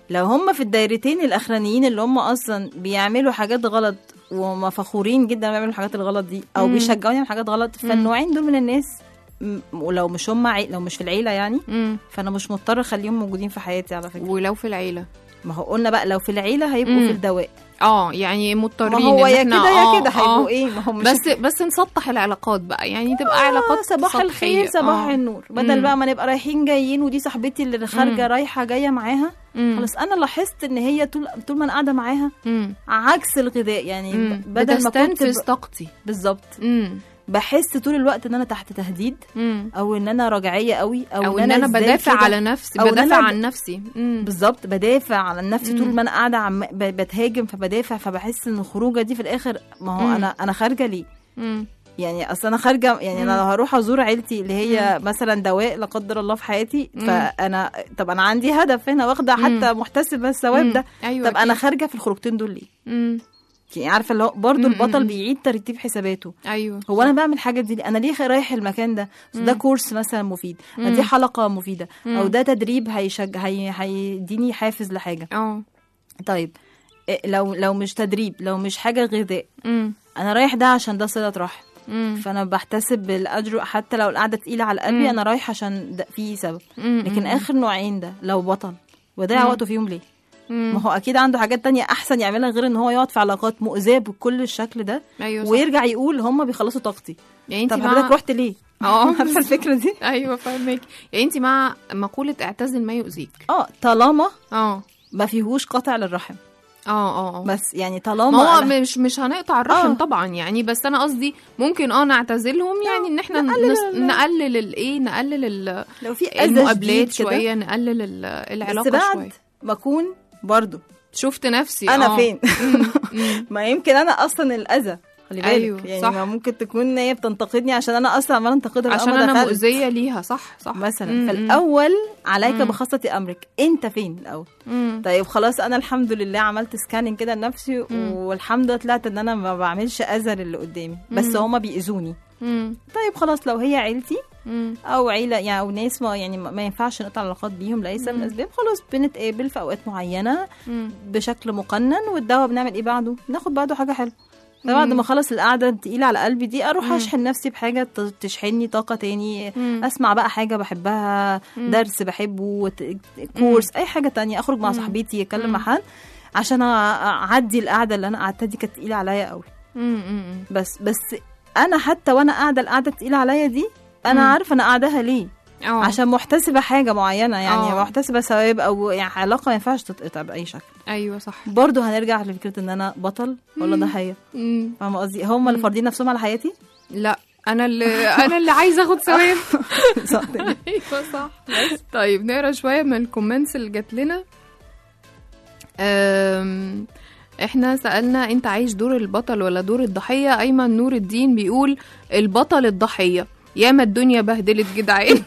[SPEAKER 6] لو هم في الدايرتين الاخرانيين اللي هم اصلا بيعملوا حاجات غلط وهم فخورين جدا بيعملوا الحاجات الغلط دي او
[SPEAKER 3] مم.
[SPEAKER 6] بيشجعوني على حاجات غلط فالنوعين دول من الناس م- ولو مش هم عي... لو مش في العيله يعني
[SPEAKER 3] مم.
[SPEAKER 6] فانا مش مضطره اخليهم موجودين في حياتي على فكره
[SPEAKER 3] ولو في العيله
[SPEAKER 6] ما هو قلنا بقى لو في العيله هيبقوا
[SPEAKER 3] مم.
[SPEAKER 6] في الدواء
[SPEAKER 3] اه يعني مضطرين
[SPEAKER 6] ما هو
[SPEAKER 3] إن
[SPEAKER 6] يا
[SPEAKER 3] إحنا-
[SPEAKER 6] كده
[SPEAKER 3] آه،
[SPEAKER 6] يا كده هيبقوا
[SPEAKER 3] آه.
[SPEAKER 6] ايه ما هو مش
[SPEAKER 3] بس بس نسطح العلاقات بقى يعني تبقى علاقات
[SPEAKER 6] آه، صباح
[SPEAKER 3] سطحية.
[SPEAKER 6] الخير صباح
[SPEAKER 3] آه.
[SPEAKER 6] النور بدل
[SPEAKER 3] مم.
[SPEAKER 6] بقى ما نبقى رايحين جايين ودي صاحبتي اللي خارجه
[SPEAKER 3] مم.
[SPEAKER 6] رايحه جايه معاها
[SPEAKER 3] مم.
[SPEAKER 6] خلاص انا لاحظت ان هي طول طول ما انا قاعده معاها
[SPEAKER 3] مم.
[SPEAKER 6] عكس الغذاء يعني
[SPEAKER 3] مم.
[SPEAKER 6] ب- بدل ما كنت
[SPEAKER 3] بتستنفذ
[SPEAKER 6] ب...
[SPEAKER 3] طاقتي
[SPEAKER 6] بالظبط
[SPEAKER 3] مم.
[SPEAKER 6] بحس طول الوقت ان انا تحت تهديد
[SPEAKER 3] مم.
[SPEAKER 6] او ان انا رجعيه قوي او,
[SPEAKER 3] او ان انا
[SPEAKER 6] إزاي
[SPEAKER 3] بدافع
[SPEAKER 6] كده-
[SPEAKER 3] على نفسي
[SPEAKER 6] أو إن
[SPEAKER 3] بدافع
[SPEAKER 6] أنا ب-
[SPEAKER 3] عن نفسي مم.
[SPEAKER 6] بالظبط بدافع على نفسي طول
[SPEAKER 3] مم.
[SPEAKER 6] ما انا قاعده عم ب- بتهاجم فبدافع فبحس ان الخروجه دي في الاخر ما هو
[SPEAKER 3] مم.
[SPEAKER 6] انا انا خارجه ليه
[SPEAKER 3] مم.
[SPEAKER 6] يعني اصل انا خارجه يعني انا لو هروح ازور عيلتي اللي هي مثلا دواء لا قدر الله في حياتي
[SPEAKER 3] مم.
[SPEAKER 6] فانا طب انا عندي هدف هنا واخده حتى محتسبه الثواب
[SPEAKER 3] مم.
[SPEAKER 6] ده
[SPEAKER 3] ايوه
[SPEAKER 6] طب انا
[SPEAKER 3] أكيد.
[SPEAKER 6] خارجه في الخروجتين دول ليه
[SPEAKER 3] مم.
[SPEAKER 6] يعني عارفه اللي هو برضه
[SPEAKER 3] مم.
[SPEAKER 6] البطل
[SPEAKER 3] مم.
[SPEAKER 6] بيعيد ترتيب حساباته
[SPEAKER 3] ايوه
[SPEAKER 6] هو انا بعمل حاجه دي ليه؟ انا ليه رايح المكان ده أصل ده كورس مثلا مفيد دي حلقه مفيده او ده تدريب هيشجع هي هيديني حافز لحاجه
[SPEAKER 3] اه
[SPEAKER 6] طيب إيه لو لو مش تدريب لو مش حاجه غذاء
[SPEAKER 3] مم.
[SPEAKER 6] انا رايح ده عشان ده صله رحم
[SPEAKER 3] مم.
[SPEAKER 6] فانا بحتسب بالاجر حتى لو القعده تقيله على قلبي
[SPEAKER 3] مم.
[SPEAKER 6] انا رايح عشان ده في سبب
[SPEAKER 3] مم.
[SPEAKER 6] لكن
[SPEAKER 3] مم.
[SPEAKER 6] اخر نوعين ده لو بطل وضيع
[SPEAKER 3] مم.
[SPEAKER 6] وقته فيهم ليه
[SPEAKER 3] مم.
[SPEAKER 6] ما هو اكيد عنده حاجات تانية احسن يعملها غير ان هو يقعد في علاقات مؤذيه بكل الشكل ده
[SPEAKER 3] ايوه صح.
[SPEAKER 6] ويرجع يقول هم بيخلصوا طاقتي
[SPEAKER 3] يعني انت
[SPEAKER 6] طب
[SPEAKER 3] مع...
[SPEAKER 6] حضرتك رحت ليه
[SPEAKER 3] اه
[SPEAKER 6] عارفه الفكره دي
[SPEAKER 3] ايوه فاهمك يعني انت مع مقوله اعتزل ما يؤذيك
[SPEAKER 6] اه طالما
[SPEAKER 3] اه
[SPEAKER 6] ما فيهوش قطع للرحم
[SPEAKER 3] اه اه اه
[SPEAKER 6] بس يعني طالما
[SPEAKER 3] ما هو
[SPEAKER 6] أنا-
[SPEAKER 3] مش مش هنقطع الرحم
[SPEAKER 6] آه.
[SPEAKER 3] طبعا يعني بس انا قصدي ممكن اه نعتزلهم يعني ان احنا
[SPEAKER 6] نقلل
[SPEAKER 3] نس...
[SPEAKER 6] ال-
[SPEAKER 3] نقلل الايه نقلل ال-
[SPEAKER 6] لو في أذى
[SPEAKER 3] المقابلات
[SPEAKER 6] شديد كده،
[SPEAKER 3] شويه نقلل ال-
[SPEAKER 6] بس
[SPEAKER 3] العلاقه
[SPEAKER 6] بعد
[SPEAKER 3] شويه
[SPEAKER 6] ما اكون برضو
[SPEAKER 3] شفت نفسي
[SPEAKER 6] انا
[SPEAKER 3] آه.
[SPEAKER 6] فين
[SPEAKER 3] مم، مم.
[SPEAKER 6] ما يمكن انا اصلا الاذى خلي بالك
[SPEAKER 3] أيوه،
[SPEAKER 6] يعني
[SPEAKER 3] صح.
[SPEAKER 6] ما ممكن تكون هي بتنتقدني عشان انا اصلا عماله انتقدها من
[SPEAKER 3] عشان
[SPEAKER 6] أول ما
[SPEAKER 3] انا
[SPEAKER 6] دخلت.
[SPEAKER 3] مؤذيه ليها صح صح
[SPEAKER 6] مثلا
[SPEAKER 3] مم،
[SPEAKER 6] فالاول عليك
[SPEAKER 3] مم.
[SPEAKER 6] بخاصه امرك انت فين الاول
[SPEAKER 3] مم.
[SPEAKER 6] طيب خلاص انا الحمد لله عملت سكاننج كده لنفسي
[SPEAKER 3] مم.
[SPEAKER 6] والحمد لله طلعت ان انا ما بعملش اذى للي قدامي بس
[SPEAKER 3] مم.
[SPEAKER 6] هما بيأذوني
[SPEAKER 3] مم.
[SPEAKER 6] طيب خلاص لو هي عيلتي
[SPEAKER 3] مم.
[SPEAKER 6] او عيله يعني او ناس ما يعني ما ما ينفعش نقطع العلاقات بيهم لاي سبب من الاسباب خلاص بنتقابل في اوقات معينه
[SPEAKER 3] مم.
[SPEAKER 6] بشكل مقنن والدواء بنعمل ايه بعده ناخد بعده حاجه حلوه فبعد ما اخلص القعده التقيله على قلبي دي اروح اشحن نفسي بحاجه ت- تشحنني طاقه تاني
[SPEAKER 3] مم.
[SPEAKER 6] اسمع بقى حاجه بحبها درس بحبه ت- كورس اي حاجه تانية اخرج مع صاحبتي اتكلم مع حد عشان أ- اعدي القعده اللي انا قعدتها دي كانت تقيله عليا قوي
[SPEAKER 3] مم. مم.
[SPEAKER 6] بس بس انا حتى وانا قاعده القعده التقيله عليا دي انا
[SPEAKER 3] مم.
[SPEAKER 6] عارفه انا قاعداها ليه
[SPEAKER 3] اه
[SPEAKER 6] عشان محتسبه حاجه معينه يعني
[SPEAKER 3] آه.
[SPEAKER 6] محتسبه ثواب او يعني علاقه ما ينفعش تتقطع باي شكل
[SPEAKER 3] ايوه صح
[SPEAKER 6] برضه هنرجع لفكره ان انا بطل ولا ضحيه
[SPEAKER 3] مم.
[SPEAKER 6] فاهمه قصدي هم اللي فارضين نفسهم على حياتي
[SPEAKER 3] لا انا اللي انا اللي عايزه اخد ثواب
[SPEAKER 6] صح.
[SPEAKER 3] ايوه صح طيب نقرا شويه من الكومنتس اللي جات لنا أم، احنا سألنا انت عايش دور البطل ولا دور الضحية ايمن نور الدين بيقول البطل الضحية ياما الدنيا بهدلت جدعان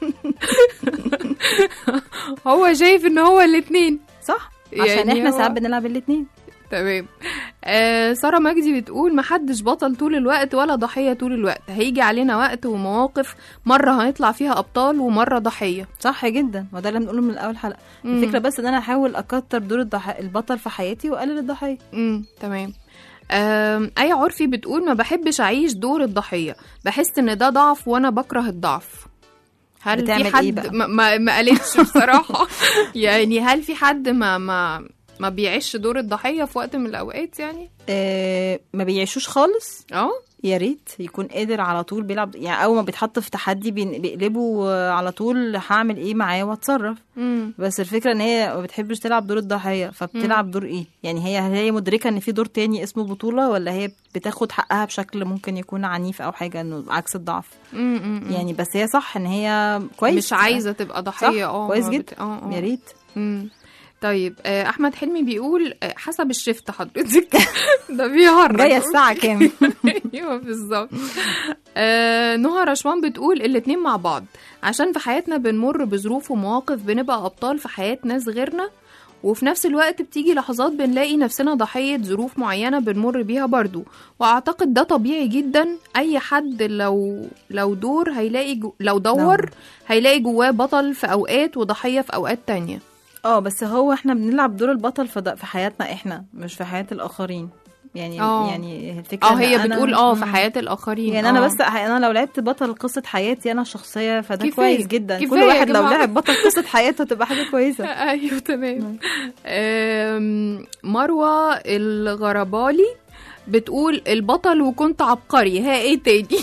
[SPEAKER 3] هو شايف ان هو الاتنين
[SPEAKER 6] صح عشان
[SPEAKER 3] يعني
[SPEAKER 6] احنا
[SPEAKER 3] هو-
[SPEAKER 6] ساعات بنلعب الاثنين
[SPEAKER 3] تمام آه سارة مجدي بتقول محدش بطل طول الوقت ولا ضحية طول الوقت هيجي علينا وقت ومواقف مرة هنطلع فيها أبطال ومرة ضحية
[SPEAKER 6] صح جدا ما ده اللي بنقوله من اول حلقه
[SPEAKER 3] مم.
[SPEAKER 6] الفكره بس ان انا احاول اكتر دور الضح... البطل في حياتي واقلل الضحيه
[SPEAKER 3] امم تمام آم، أي عرفي بتقول ما بحبش أعيش دور الضحية بحس إن ده ضعف وأنا بكره الضعف هل
[SPEAKER 6] بتعمل
[SPEAKER 3] في
[SPEAKER 6] إيه
[SPEAKER 3] حد
[SPEAKER 6] بقى؟
[SPEAKER 3] ما, ما, ما قالتش بصراحة يعني هل في حد ما ما ما بيعيش دور الضحية في وقت من الأوقات يعني؟
[SPEAKER 6] آه ما بيعيشوش خالص
[SPEAKER 3] اه
[SPEAKER 6] يا ريت يكون قادر على طول بيلعب يعني اول ما بيتحط في تحدي بين- بيقلبه آه، على طول هعمل ايه معاه واتصرف
[SPEAKER 3] امم
[SPEAKER 6] بس الفكره ان هي ما بتحبش تلعب دور الضحيه فبتلعب دور ايه يعني هي هل هي مدركه ان في دور تاني اسمه بطوله ولا هي بتاخد حقها بشكل ممكن يكون عنيف او حاجه انه عكس الضعف
[SPEAKER 3] امم
[SPEAKER 6] يعني بس هي صح ان هي كويس
[SPEAKER 3] مش عايزة تبقى ضحية اه
[SPEAKER 6] كويس
[SPEAKER 3] ما
[SPEAKER 6] جدا.
[SPEAKER 3] بت- اه اه
[SPEAKER 6] يا ريت
[SPEAKER 3] مم. طيب آه، احمد حلمي بيقول آه، حسب الشفت حضرتك ده بيهرج
[SPEAKER 6] جايه الساعه كام
[SPEAKER 3] ايوه بالظبط آه نهى رشوان بتقول الاتنين مع بعض عشان في حياتنا بنمر بظروف ومواقف بنبقى ابطال في حياة ناس غيرنا وفي نفس الوقت بتيجي لحظات بنلاقي نفسنا ضحية ظروف معينة بنمر بيها برضو وأعتقد ده طبيعي جدا أي حد لو لو دور هيلاقي جو لو دور
[SPEAKER 6] دور.
[SPEAKER 3] هيلاقي جواه بطل في أوقات وضحية في أوقات تانية
[SPEAKER 6] اه بس هو احنا بنلعب دور البطل في, د- في حياتنا احنا مش في حياة الآخرين يعني
[SPEAKER 3] اه.
[SPEAKER 6] يعني الفكرة
[SPEAKER 3] اه
[SPEAKER 6] إن
[SPEAKER 3] هي
[SPEAKER 6] أنا-
[SPEAKER 3] بتقول اه في
[SPEAKER 6] مم.
[SPEAKER 3] حياه الاخرين
[SPEAKER 6] يعني انا
[SPEAKER 3] آه.
[SPEAKER 6] بس انا لو لعبت بطل قصه حياتي انا شخصيه فده
[SPEAKER 3] كفاية.
[SPEAKER 6] كويس جدا
[SPEAKER 3] كفاية
[SPEAKER 6] كل
[SPEAKER 3] يا
[SPEAKER 6] واحد لو
[SPEAKER 3] جماعة.
[SPEAKER 6] لعب بطل قصه حياته تبقى حاجه كويسه
[SPEAKER 3] ايوه تمام آم، مروه الغربالي بتقول البطل وكنت عبقري ها ايه تاني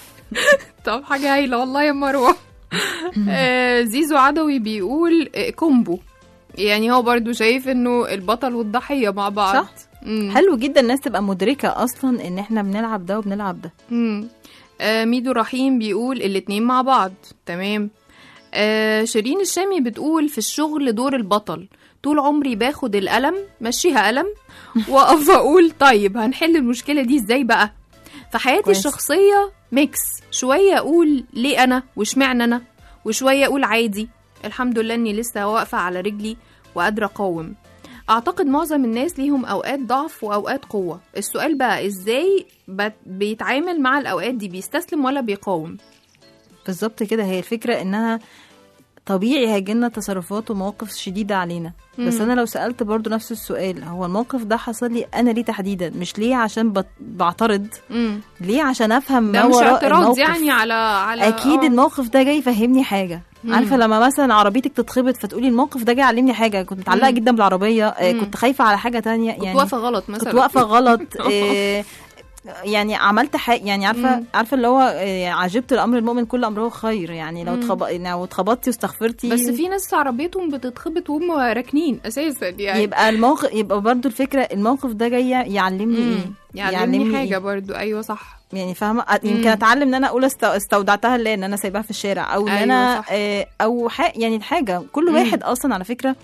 [SPEAKER 3] طب حاجه هايله والله يا مروه آه، زيزو عدوي بيقول آه، كومبو يعني هو برضو شايف انه البطل والضحيه مع بعض
[SPEAKER 6] صح.
[SPEAKER 3] مم.
[SPEAKER 6] حلو جدا الناس تبقى مدركه اصلا ان احنا بنلعب ده وبنلعب ده
[SPEAKER 3] مم. آه ميدو رحيم بيقول الاتنين مع بعض تمام آه شيرين الشامي بتقول في الشغل دور البطل طول عمري باخد القلم مشيها قلم واقف اقول طيب هنحل المشكله دي ازاي بقى في حياتي
[SPEAKER 6] كويس.
[SPEAKER 3] الشخصيه ميكس شويه اقول ليه انا واشمعنى انا وشويه اقول عادي الحمد لله اني لسه واقفه على رجلي وقادره اقاوم اعتقد معظم الناس ليهم اوقات ضعف واوقات قوه السؤال بقى ازاي بت- بيتعامل مع الاوقات دي بيستسلم ولا بيقاوم
[SPEAKER 6] بالظبط كده هي الفكره انها طبيعي هيجيلنا تصرفات ومواقف شديده علينا بس
[SPEAKER 3] مم.
[SPEAKER 6] انا لو سالت برضو نفس السؤال هو الموقف ده حصل لي انا ليه تحديدا مش ليه عشان بت- بعترض
[SPEAKER 3] امم
[SPEAKER 6] ليه عشان افهم
[SPEAKER 3] ده
[SPEAKER 6] ما
[SPEAKER 3] مش
[SPEAKER 6] وراء
[SPEAKER 3] اعتراض
[SPEAKER 6] الموقف
[SPEAKER 3] يعني على على
[SPEAKER 6] اكيد
[SPEAKER 3] آه.
[SPEAKER 6] الموقف ده جاي يفهمني حاجه
[SPEAKER 3] مم.
[SPEAKER 6] عارفه لما مثلا عربيتك تتخبط فتقولي الموقف ده جاي يعلمني حاجه كنت متعلقه
[SPEAKER 3] مم.
[SPEAKER 6] جدا بالعربيه آه،
[SPEAKER 3] مم.
[SPEAKER 6] كنت خايفه على حاجه تانية
[SPEAKER 3] كنت
[SPEAKER 6] يعني
[SPEAKER 3] واقفه غلط مثلا
[SPEAKER 6] كنت واقفه غلط آه، يعني عملت حاجه يعني عارفه
[SPEAKER 3] مم.
[SPEAKER 6] عارفه اللي هو آه، عجبت الامر المؤمن كل امره خير يعني لو
[SPEAKER 3] مم.
[SPEAKER 6] اتخب... لو اتخبطتي واستغفرتي
[SPEAKER 3] بس في ناس عربيتهم بتتخبط وهم راكنين اساسا يعني
[SPEAKER 6] يبقى الموقف يبقى برضو الفكره الموقف ده جاي يعلمني
[SPEAKER 3] مم.
[SPEAKER 6] ايه
[SPEAKER 3] يعلمني حاجه
[SPEAKER 6] إيه؟
[SPEAKER 3] برضو ايوه صح
[SPEAKER 6] يعني فاهمه أ- يمكن اتعلم ان انا اقول است- استودعتها لله ان انا سايباها في الشارع او ان
[SPEAKER 3] أيوة
[SPEAKER 6] انا
[SPEAKER 3] صح.
[SPEAKER 6] آه، او ح... يعني حاجه كل
[SPEAKER 3] مم.
[SPEAKER 6] واحد اصلا على فكره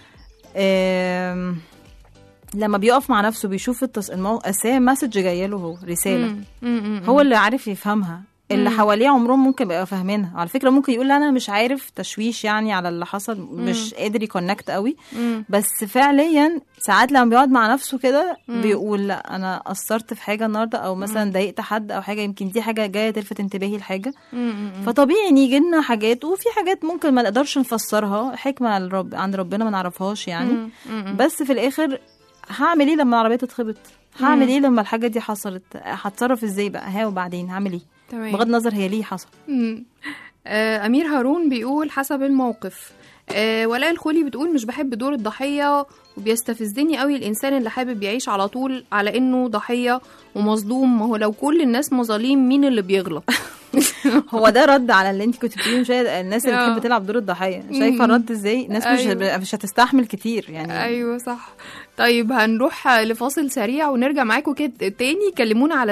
[SPEAKER 6] آم، لما بيقف مع نفسه بيشوف التص... المو... أصل هي مسج جايه له هو رساله
[SPEAKER 3] مم. مم. مم.
[SPEAKER 6] هو اللي عارف يفهمها اللي
[SPEAKER 3] مم.
[SPEAKER 6] حواليه عمرهم ممكن يبقوا فاهمينها على فكره ممكن يقول لا انا مش عارف تشويش يعني على اللي حصل مش قادر يكونكت قوي
[SPEAKER 3] مم.
[SPEAKER 6] بس فعليا ساعات لما بيقعد مع نفسه كده
[SPEAKER 3] مم.
[SPEAKER 6] بيقول لا انا قصرت في حاجه النهارده او مثلا ضايقت حد او حاجه يمكن دي حاجه جايه تلفت انتباهي لحاجه
[SPEAKER 3] مم. مم.
[SPEAKER 6] فطبيعي ان يجي لنا حاجات وفي حاجات ممكن ما نقدرش نفسرها حكمه الرب عند ربنا ما نعرفهاش يعني
[SPEAKER 3] مم. مم.
[SPEAKER 6] بس في الاخر هعمل ايه لما العربيه تتخبط هعمل
[SPEAKER 3] مم.
[SPEAKER 6] ايه لما الحاجه دي حصلت هتصرف ازاي بقى ها وبعدين هعمل ايه
[SPEAKER 3] تمام
[SPEAKER 6] بغض النظر هي ليه حصل
[SPEAKER 3] مم. آه، أمير هارون بيقول حسب الموقف آه، ولاء الخولي بتقول مش بحب دور الضحية وبيستفزني قوي الإنسان اللي حابب يعيش على طول على إنه ضحية ومظلوم ما هو لو كل الناس مظاليم مين اللي بيغلط
[SPEAKER 6] هو ده رد على اللي انت كنت بتقوليه مش الناس اللي
[SPEAKER 3] آه.
[SPEAKER 6] بتحب تلعب دور الضحيه شايفه
[SPEAKER 3] مم.
[SPEAKER 6] الرد ازاي الناس مش
[SPEAKER 3] أيوة.
[SPEAKER 6] مش هتستحمل كتير يعني
[SPEAKER 3] أيوة صح طيب هنروح لفاصل سريع ونرجع معاكم كده تاني كلمونا على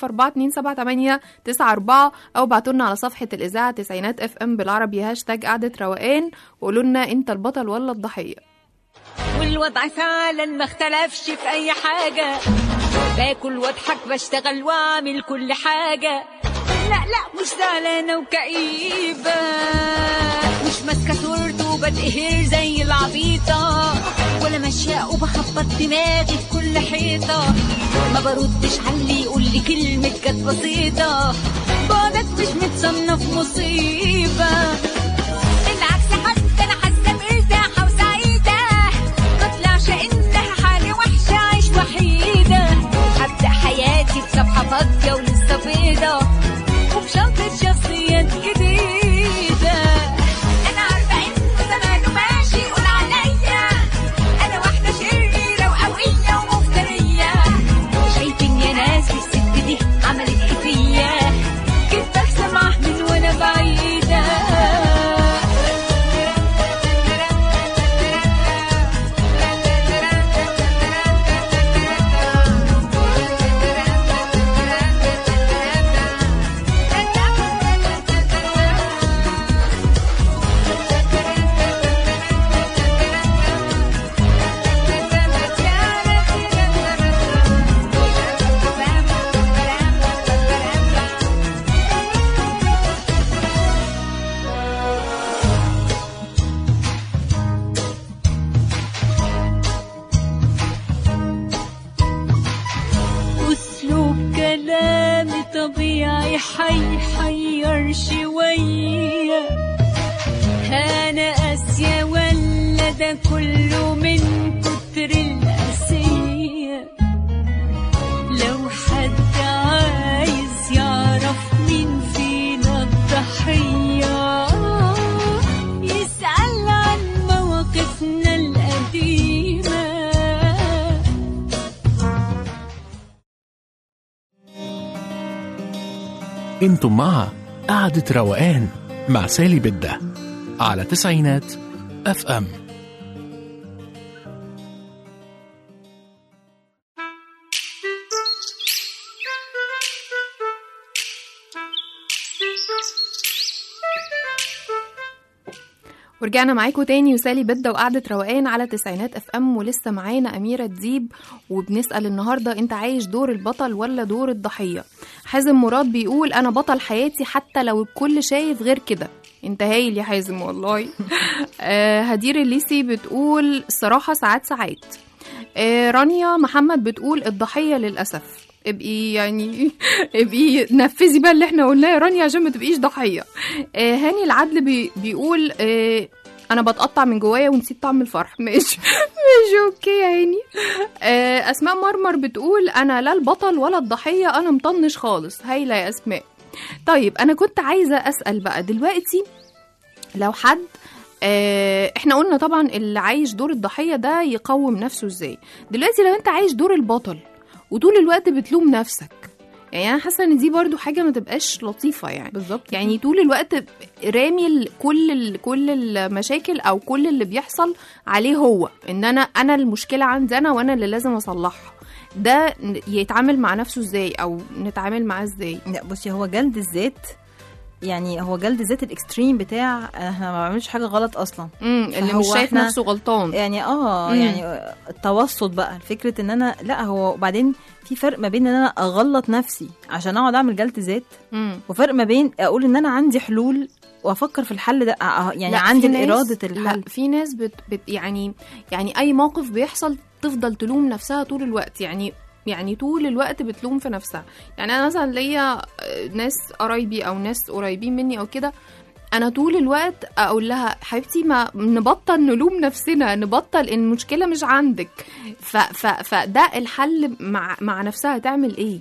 [SPEAKER 3] 004278994 أو بعتولنا على صفحة الإذاعة تسعينات اف ام بالعربي هاشتاج قعدة روقان وقولوا لنا أنت البطل ولا الضحية
[SPEAKER 7] والوضع فعلا ما اختلفش في اي حاجة باكل واضحك بشتغل واعمل كل حاجة لا لا مش زعلانة وكئيبة مش ماسكة تورت وبتقهر زي العبيطة ولا ماشية وبخبط دماغي في كل حيطة ما بردش على اللي يقول لي كلمة كانت بسيطة بعدك مش متصنف مصيبة بالعكس حتى انا حاسه مرتاحه وسعيده ما طلعش انها حاجه وحشه عيش وحيده هبدا حياتي بصفحه فاضيه ولسه بيضه وبشنطه شخصيات جديده انا عارفه انه زمانه ماشي يقول عليا انا واحده شريره وقويه ومفتريه شايفين يا ناس الست دي عملت ايه فيا كنت اسمع من وانا بعيده أسلوب كلامي طبيعي حيحير شوية أنا قاسية ولا ده كله من كتر القاسية لو حد عايز يعرف مين فينا الضحية يسأل عن مواقفنا القديمة
[SPEAKER 4] انتم مع قعدة روقان مع سالي بدة على تسعينات اف ام
[SPEAKER 3] ورجعنا معاكم تاني وسالي بدة وقعدة روقان على تسعينات اف ام ولسه معانا أميرة ديب وبنسأل النهاردة انت عايش دور البطل ولا دور الضحية حازم مراد بيقول انا بطل حياتي حتى لو الكل شايف غير كده انت هايل يا حازم والله آه هدير الليسي بتقول الصراحة ساعات ساعات آه رانيا محمد بتقول الضحية للأسف ابقي يعني ابقي نفذي بقى اللي احنا قلناه يا رانيا عشان ما تبقيش ضحيه آه هاني العدل بي بيقول آه انا بتقطع من جوايا ونسيت طعم الفرح ماشي ماشي اوكي يا هاني آه اسماء مرمر بتقول انا لا البطل ولا الضحيه انا مطنش خالص هايله يا اسماء طيب انا كنت عايزه اسال بقى دلوقتي لو حد آه، احنا قلنا طبعا اللي عايش دور الضحيه ده يقوم نفسه ازاي دلوقتي لو انت عايش دور البطل وطول الوقت بتلوم نفسك يعني انا حاسه ان دي برضو حاجه ما تبقاش لطيفه يعني
[SPEAKER 6] بالظبط
[SPEAKER 3] يعني طول الوقت رامي ال- كل ال- كل المشاكل او كل اللي بيحصل عليه هو ان انا انا المشكله عندي انا وانا اللي لازم اصلحها ده ن- يتعامل مع نفسه ازاي او نتعامل معاه ازاي
[SPEAKER 6] لا بصي هو جلد الذات يعني هو جلد الذات الاكستريم بتاع احنا ما بعملش حاجه غلط اصلا
[SPEAKER 3] امم اللي مش
[SPEAKER 6] فهو
[SPEAKER 3] شايف
[SPEAKER 6] إحنا-
[SPEAKER 3] نفسه غلطان
[SPEAKER 6] يعني اه
[SPEAKER 3] مم.
[SPEAKER 6] يعني التوسط بقى فكره ان انا لا هو وبعدين في فرق ما بين ان انا اغلط نفسي عشان اقعد اعمل جلد ذات
[SPEAKER 3] امم
[SPEAKER 6] وفرق ما بين اقول ان انا عندي حلول وافكر في الحل ده آه، يعني
[SPEAKER 3] لا،
[SPEAKER 6] عندي
[SPEAKER 3] في ناس-
[SPEAKER 6] اراده الحل
[SPEAKER 3] لا في ناس بت بت يعني يعني اي موقف بيحصل تفضل تلوم نفسها طول الوقت يعني يعني طول الوقت بتلوم في نفسها يعني انا مثلا ليا آه، ناس قرايبي او ناس قريبين مني او كده انا طول الوقت اقول لها حبيبتي ما نبطل نلوم نفسنا نبطل ان المشكله مش عندك ف ف فده الحل مع مع نفسها تعمل ايه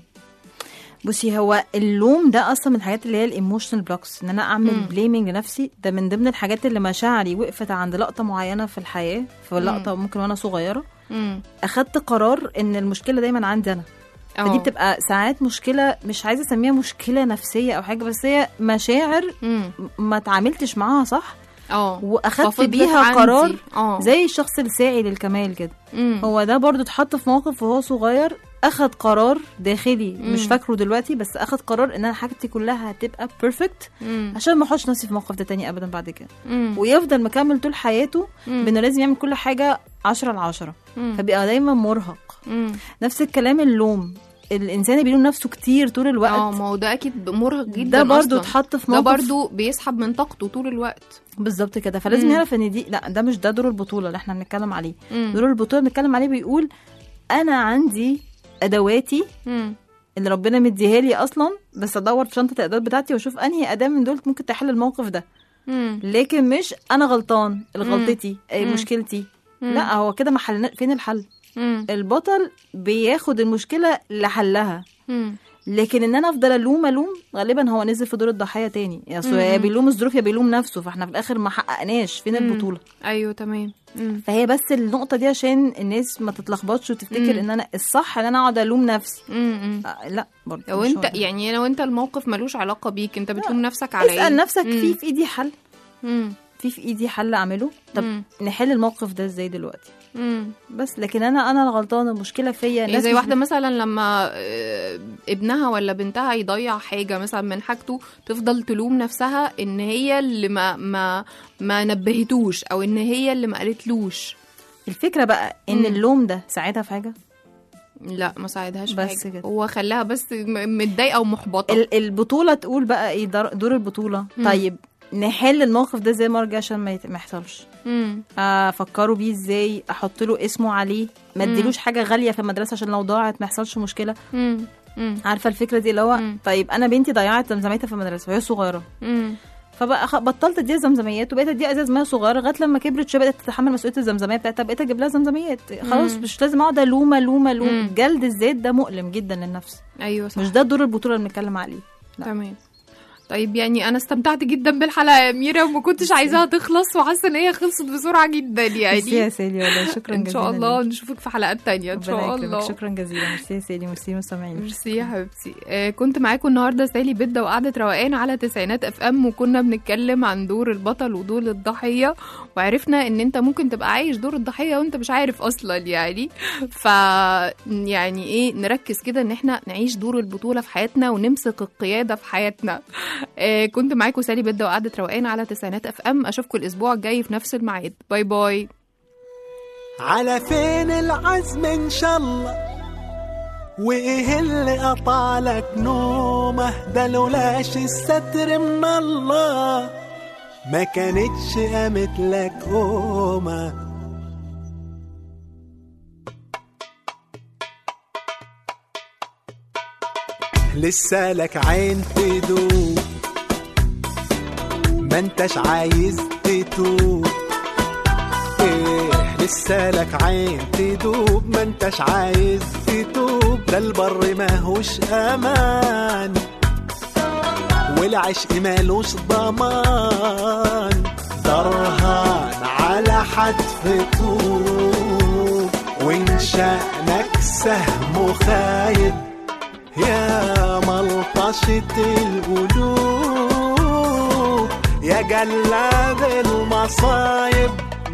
[SPEAKER 6] بصي هو اللوم ده اصلا من الحاجات اللي هي الايموشنال بلوكس ان انا اعمل
[SPEAKER 3] مم.
[SPEAKER 6] بليمنج لنفسي ده من ضمن الحاجات اللي مشاعري وقفت عند لقطه معينه في الحياه في لقطه ممكن وانا صغيره
[SPEAKER 3] امم
[SPEAKER 6] اخدت قرار ان المشكله دايما عندي انا فدي بتبقى ساعات مشكله مش عايزه اسميها مشكله نفسيه او حاجه بس هي مشاعر
[SPEAKER 3] امم
[SPEAKER 6] ما تعاملتش معاها صح
[SPEAKER 3] اه
[SPEAKER 6] واخدت
[SPEAKER 3] ففضلت
[SPEAKER 6] بيها
[SPEAKER 3] عندي.
[SPEAKER 6] قرار
[SPEAKER 3] اه
[SPEAKER 6] زي الشخص الساعي للكمال كده
[SPEAKER 3] مم.
[SPEAKER 6] هو ده برضو اتحط في موقف وهو صغير اخد قرار داخلي مش
[SPEAKER 3] مم.
[SPEAKER 6] فاكره دلوقتي بس اخد قرار ان انا حاجتي كلها هتبقى بيرفكت
[SPEAKER 3] مم.
[SPEAKER 6] عشان ما احطش نفسي في الموقف ده تاني ابدا بعد كده
[SPEAKER 3] مم.
[SPEAKER 6] ويفضل مكمل طول حياته
[SPEAKER 3] مم.
[SPEAKER 6] بانه لازم يعمل كل حاجه عشرة على عشرة
[SPEAKER 3] مم.
[SPEAKER 6] فبيبقى دايما مرهق
[SPEAKER 3] مم.
[SPEAKER 6] نفس الكلام اللوم الانسان اللي بيلوم نفسه كتير طول
[SPEAKER 3] اه
[SPEAKER 6] الوقت
[SPEAKER 3] ما هو ده اكيد مرهق جدا
[SPEAKER 6] ده برضو
[SPEAKER 3] أصلاً.
[SPEAKER 6] اتحط في
[SPEAKER 3] ده
[SPEAKER 6] موقف
[SPEAKER 3] برضو بيسحب من طاقته طول الوقت
[SPEAKER 6] بالظبط كده فلازم
[SPEAKER 3] مم.
[SPEAKER 6] يعرف ان دي لا ده مش ده دور البطوله اللي احنا بنتكلم عليه
[SPEAKER 3] مم.
[SPEAKER 6] دور البطوله اللي بنتكلم عليه بيقول انا عندي ادواتي
[SPEAKER 3] مم.
[SPEAKER 6] اللي ربنا مديها لي اصلا بس ادور في شنطه الادوات بتاعتي واشوف انهي اداه من دول ممكن تحل الموقف ده
[SPEAKER 3] مم.
[SPEAKER 6] لكن مش انا غلطان غلطتي أي
[SPEAKER 3] مم.
[SPEAKER 6] مشكلتي
[SPEAKER 3] مم.
[SPEAKER 6] لا هو كده ما حلنا فين الحل
[SPEAKER 3] مم.
[SPEAKER 6] البطل بياخد المشكله لحلها
[SPEAKER 3] مم.
[SPEAKER 6] لكن ان انا افضل الوم الوم غالبا هو نزل في دور الضحيه تاني يا أصل يا
[SPEAKER 3] مم.
[SPEAKER 6] بيلوم الظروف يا بيلوم نفسه فاحنا في الاخر ما حققناش فين
[SPEAKER 3] مم.
[SPEAKER 6] البطوله
[SPEAKER 3] ايوه تمام مم.
[SPEAKER 6] فهي بس النقطه دي عشان الناس ما تتلخبطش وتفتكر
[SPEAKER 3] مم.
[SPEAKER 6] ان انا الصح ان انا اقعد الوم نفسي
[SPEAKER 3] مم. مم.
[SPEAKER 6] آه لا برضه
[SPEAKER 3] لو
[SPEAKER 6] مش
[SPEAKER 3] انت
[SPEAKER 6] هو ده.
[SPEAKER 3] يعني لو انت الموقف ملوش علاقه بيك انت بتلوم نفسك على ايه
[SPEAKER 6] اسال نفسك
[SPEAKER 3] مم.
[SPEAKER 6] في في ايدي حل
[SPEAKER 3] مم.
[SPEAKER 6] في في ايدي حل اعمله طب
[SPEAKER 3] مم.
[SPEAKER 6] نحل الموقف ده ازاي دلوقتي
[SPEAKER 3] مم.
[SPEAKER 6] بس لكن انا انا الغلطانه المشكله فيا
[SPEAKER 3] يعني
[SPEAKER 6] الناس
[SPEAKER 3] زي
[SPEAKER 6] مش
[SPEAKER 3] واحده
[SPEAKER 6] بت-
[SPEAKER 3] مثلا لما آه، ابنها ولا بنتها يضيع حاجه مثلا من حاجته تفضل تلوم نفسها ان هي اللي ما ما ما نبهتوش او ان هي اللي ما قالتلوش
[SPEAKER 6] الفكره بقى ان
[SPEAKER 3] مم.
[SPEAKER 6] اللوم ده ساعتها في حاجه
[SPEAKER 3] لا ما ساعدهاش
[SPEAKER 6] بس
[SPEAKER 3] في حاجه
[SPEAKER 6] كده.
[SPEAKER 3] هو خلاها بس م- متضايقه ومحبطه
[SPEAKER 6] ال- البطوله تقول بقى ايه در- دور البطوله
[SPEAKER 3] مم.
[SPEAKER 6] طيب نحل الموقف ده زي ما ارجع عشان ما يت- ما يحصلش
[SPEAKER 3] مم.
[SPEAKER 6] افكروا بيه ازاي احط له اسمه عليه ما
[SPEAKER 3] مم.
[SPEAKER 6] اديلوش حاجه غاليه في المدرسه عشان لو ضاعت ما يحصلش مشكله
[SPEAKER 3] مم. مم.
[SPEAKER 6] عارفه الفكره دي اللي هو
[SPEAKER 3] مم.
[SPEAKER 6] طيب انا بنتي ضيعت زمزميتها في المدرسه وهي صغيره
[SPEAKER 3] مم.
[SPEAKER 6] فبقى خ- بطلت اديها زمزميات وبقيت اديها ازاز ميه صغيره لغايه لما كبرت شويه بدات تتحمل مسؤوليه الزمزميه بتاعتها بقيت اجيب لها زمزميات خلاص مش لازم اقعد الومه لومه لومه
[SPEAKER 3] مم.
[SPEAKER 6] جلد الزيت ده مؤلم جدا للنفس
[SPEAKER 3] ايوه صح
[SPEAKER 6] مش ده دور البطوله اللي بنتكلم عليه لا.
[SPEAKER 3] تمام طيب يعني انا استمتعت جدا بالحلقه يا اميره وما كنتش عايزاها تخلص وحاسه ان هي خلصت بسرعه جدا
[SPEAKER 6] ميرسي يا
[SPEAKER 3] يعني
[SPEAKER 6] سيدي والله شكرا
[SPEAKER 3] ان
[SPEAKER 6] جزيلا
[SPEAKER 3] شاء الله
[SPEAKER 6] ليك.
[SPEAKER 3] نشوفك في حلقات تانية ان
[SPEAKER 6] ربنا
[SPEAKER 3] شاء
[SPEAKER 6] يكرمك.
[SPEAKER 3] الله
[SPEAKER 6] شكرا جزيلا ميرسي يا سيدي ميرسي مستمعين
[SPEAKER 3] ميرسي يا حبيبتي آه كنت معاكم النهارده سالي بده وقعده روقان على تسعينات اف ام وكنا بنتكلم عن دور البطل ودور الضحيه وعرفنا ان انت ممكن تبقى عايش دور الضحيه وانت مش عارف اصلا يعني ف يعني ايه نركز كده ان احنا نعيش دور البطوله في حياتنا ونمسك القياده في حياتنا آه كنت معاكم سالي بده وقعده روقان على تسعينات اف ام اشوفكم الاسبوع الجاي في نفس الميعاد باي باي
[SPEAKER 5] على فين العزم ان شاء الله وايه اللي قطع لك نومه ده لولاش الستر من الله ما كانتش قامت لك قومه لسه لك عين تدوب ما انتش عايز تتوب ايه لسه لك عين تدوب ما انتش عايز تتوب ده البر ماهوش امان والعشق مالوش ضمان درهان على حتف طوب وان شأنك سهم خايب يا ملطشة القلوب يا جلاد المصايب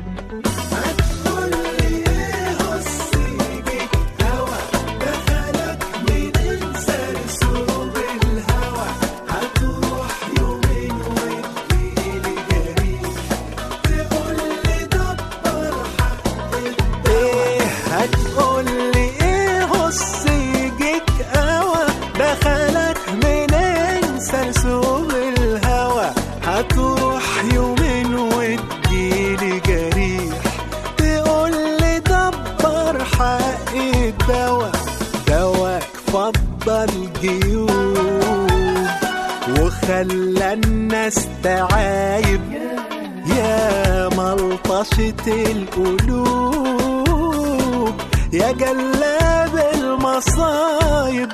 [SPEAKER 5] ايه هتقولي ايه هص يجيك قوى دخلك منين سرسوب الهوى هتروح يومين وتجيلي جريح تقولي دبر حق الدوا دواك فضل جيوب وخلى الناس تعايب يا ملطشة القلوب يا جلاب المصايب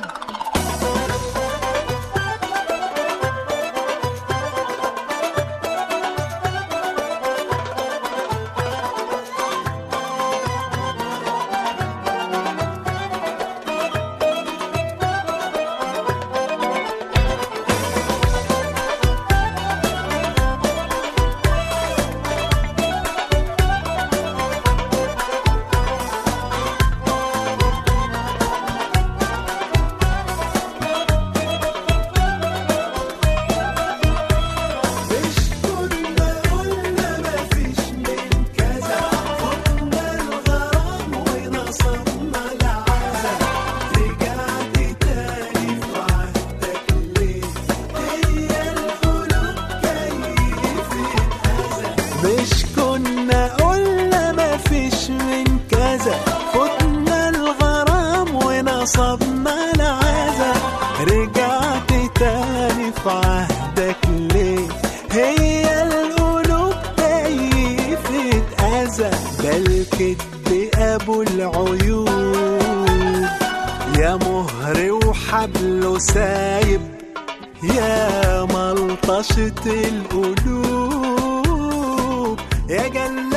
[SPEAKER 5] مش كنا قلنا ما فيش من كذا فتنا الغرام ونصبنا العزا رجعت تاني في عهدك ليه هي القلوب كيفة أذى ده الكدب أبو العيوب يا مهر وحبله سايب يا ملطشة القلوب يا جنة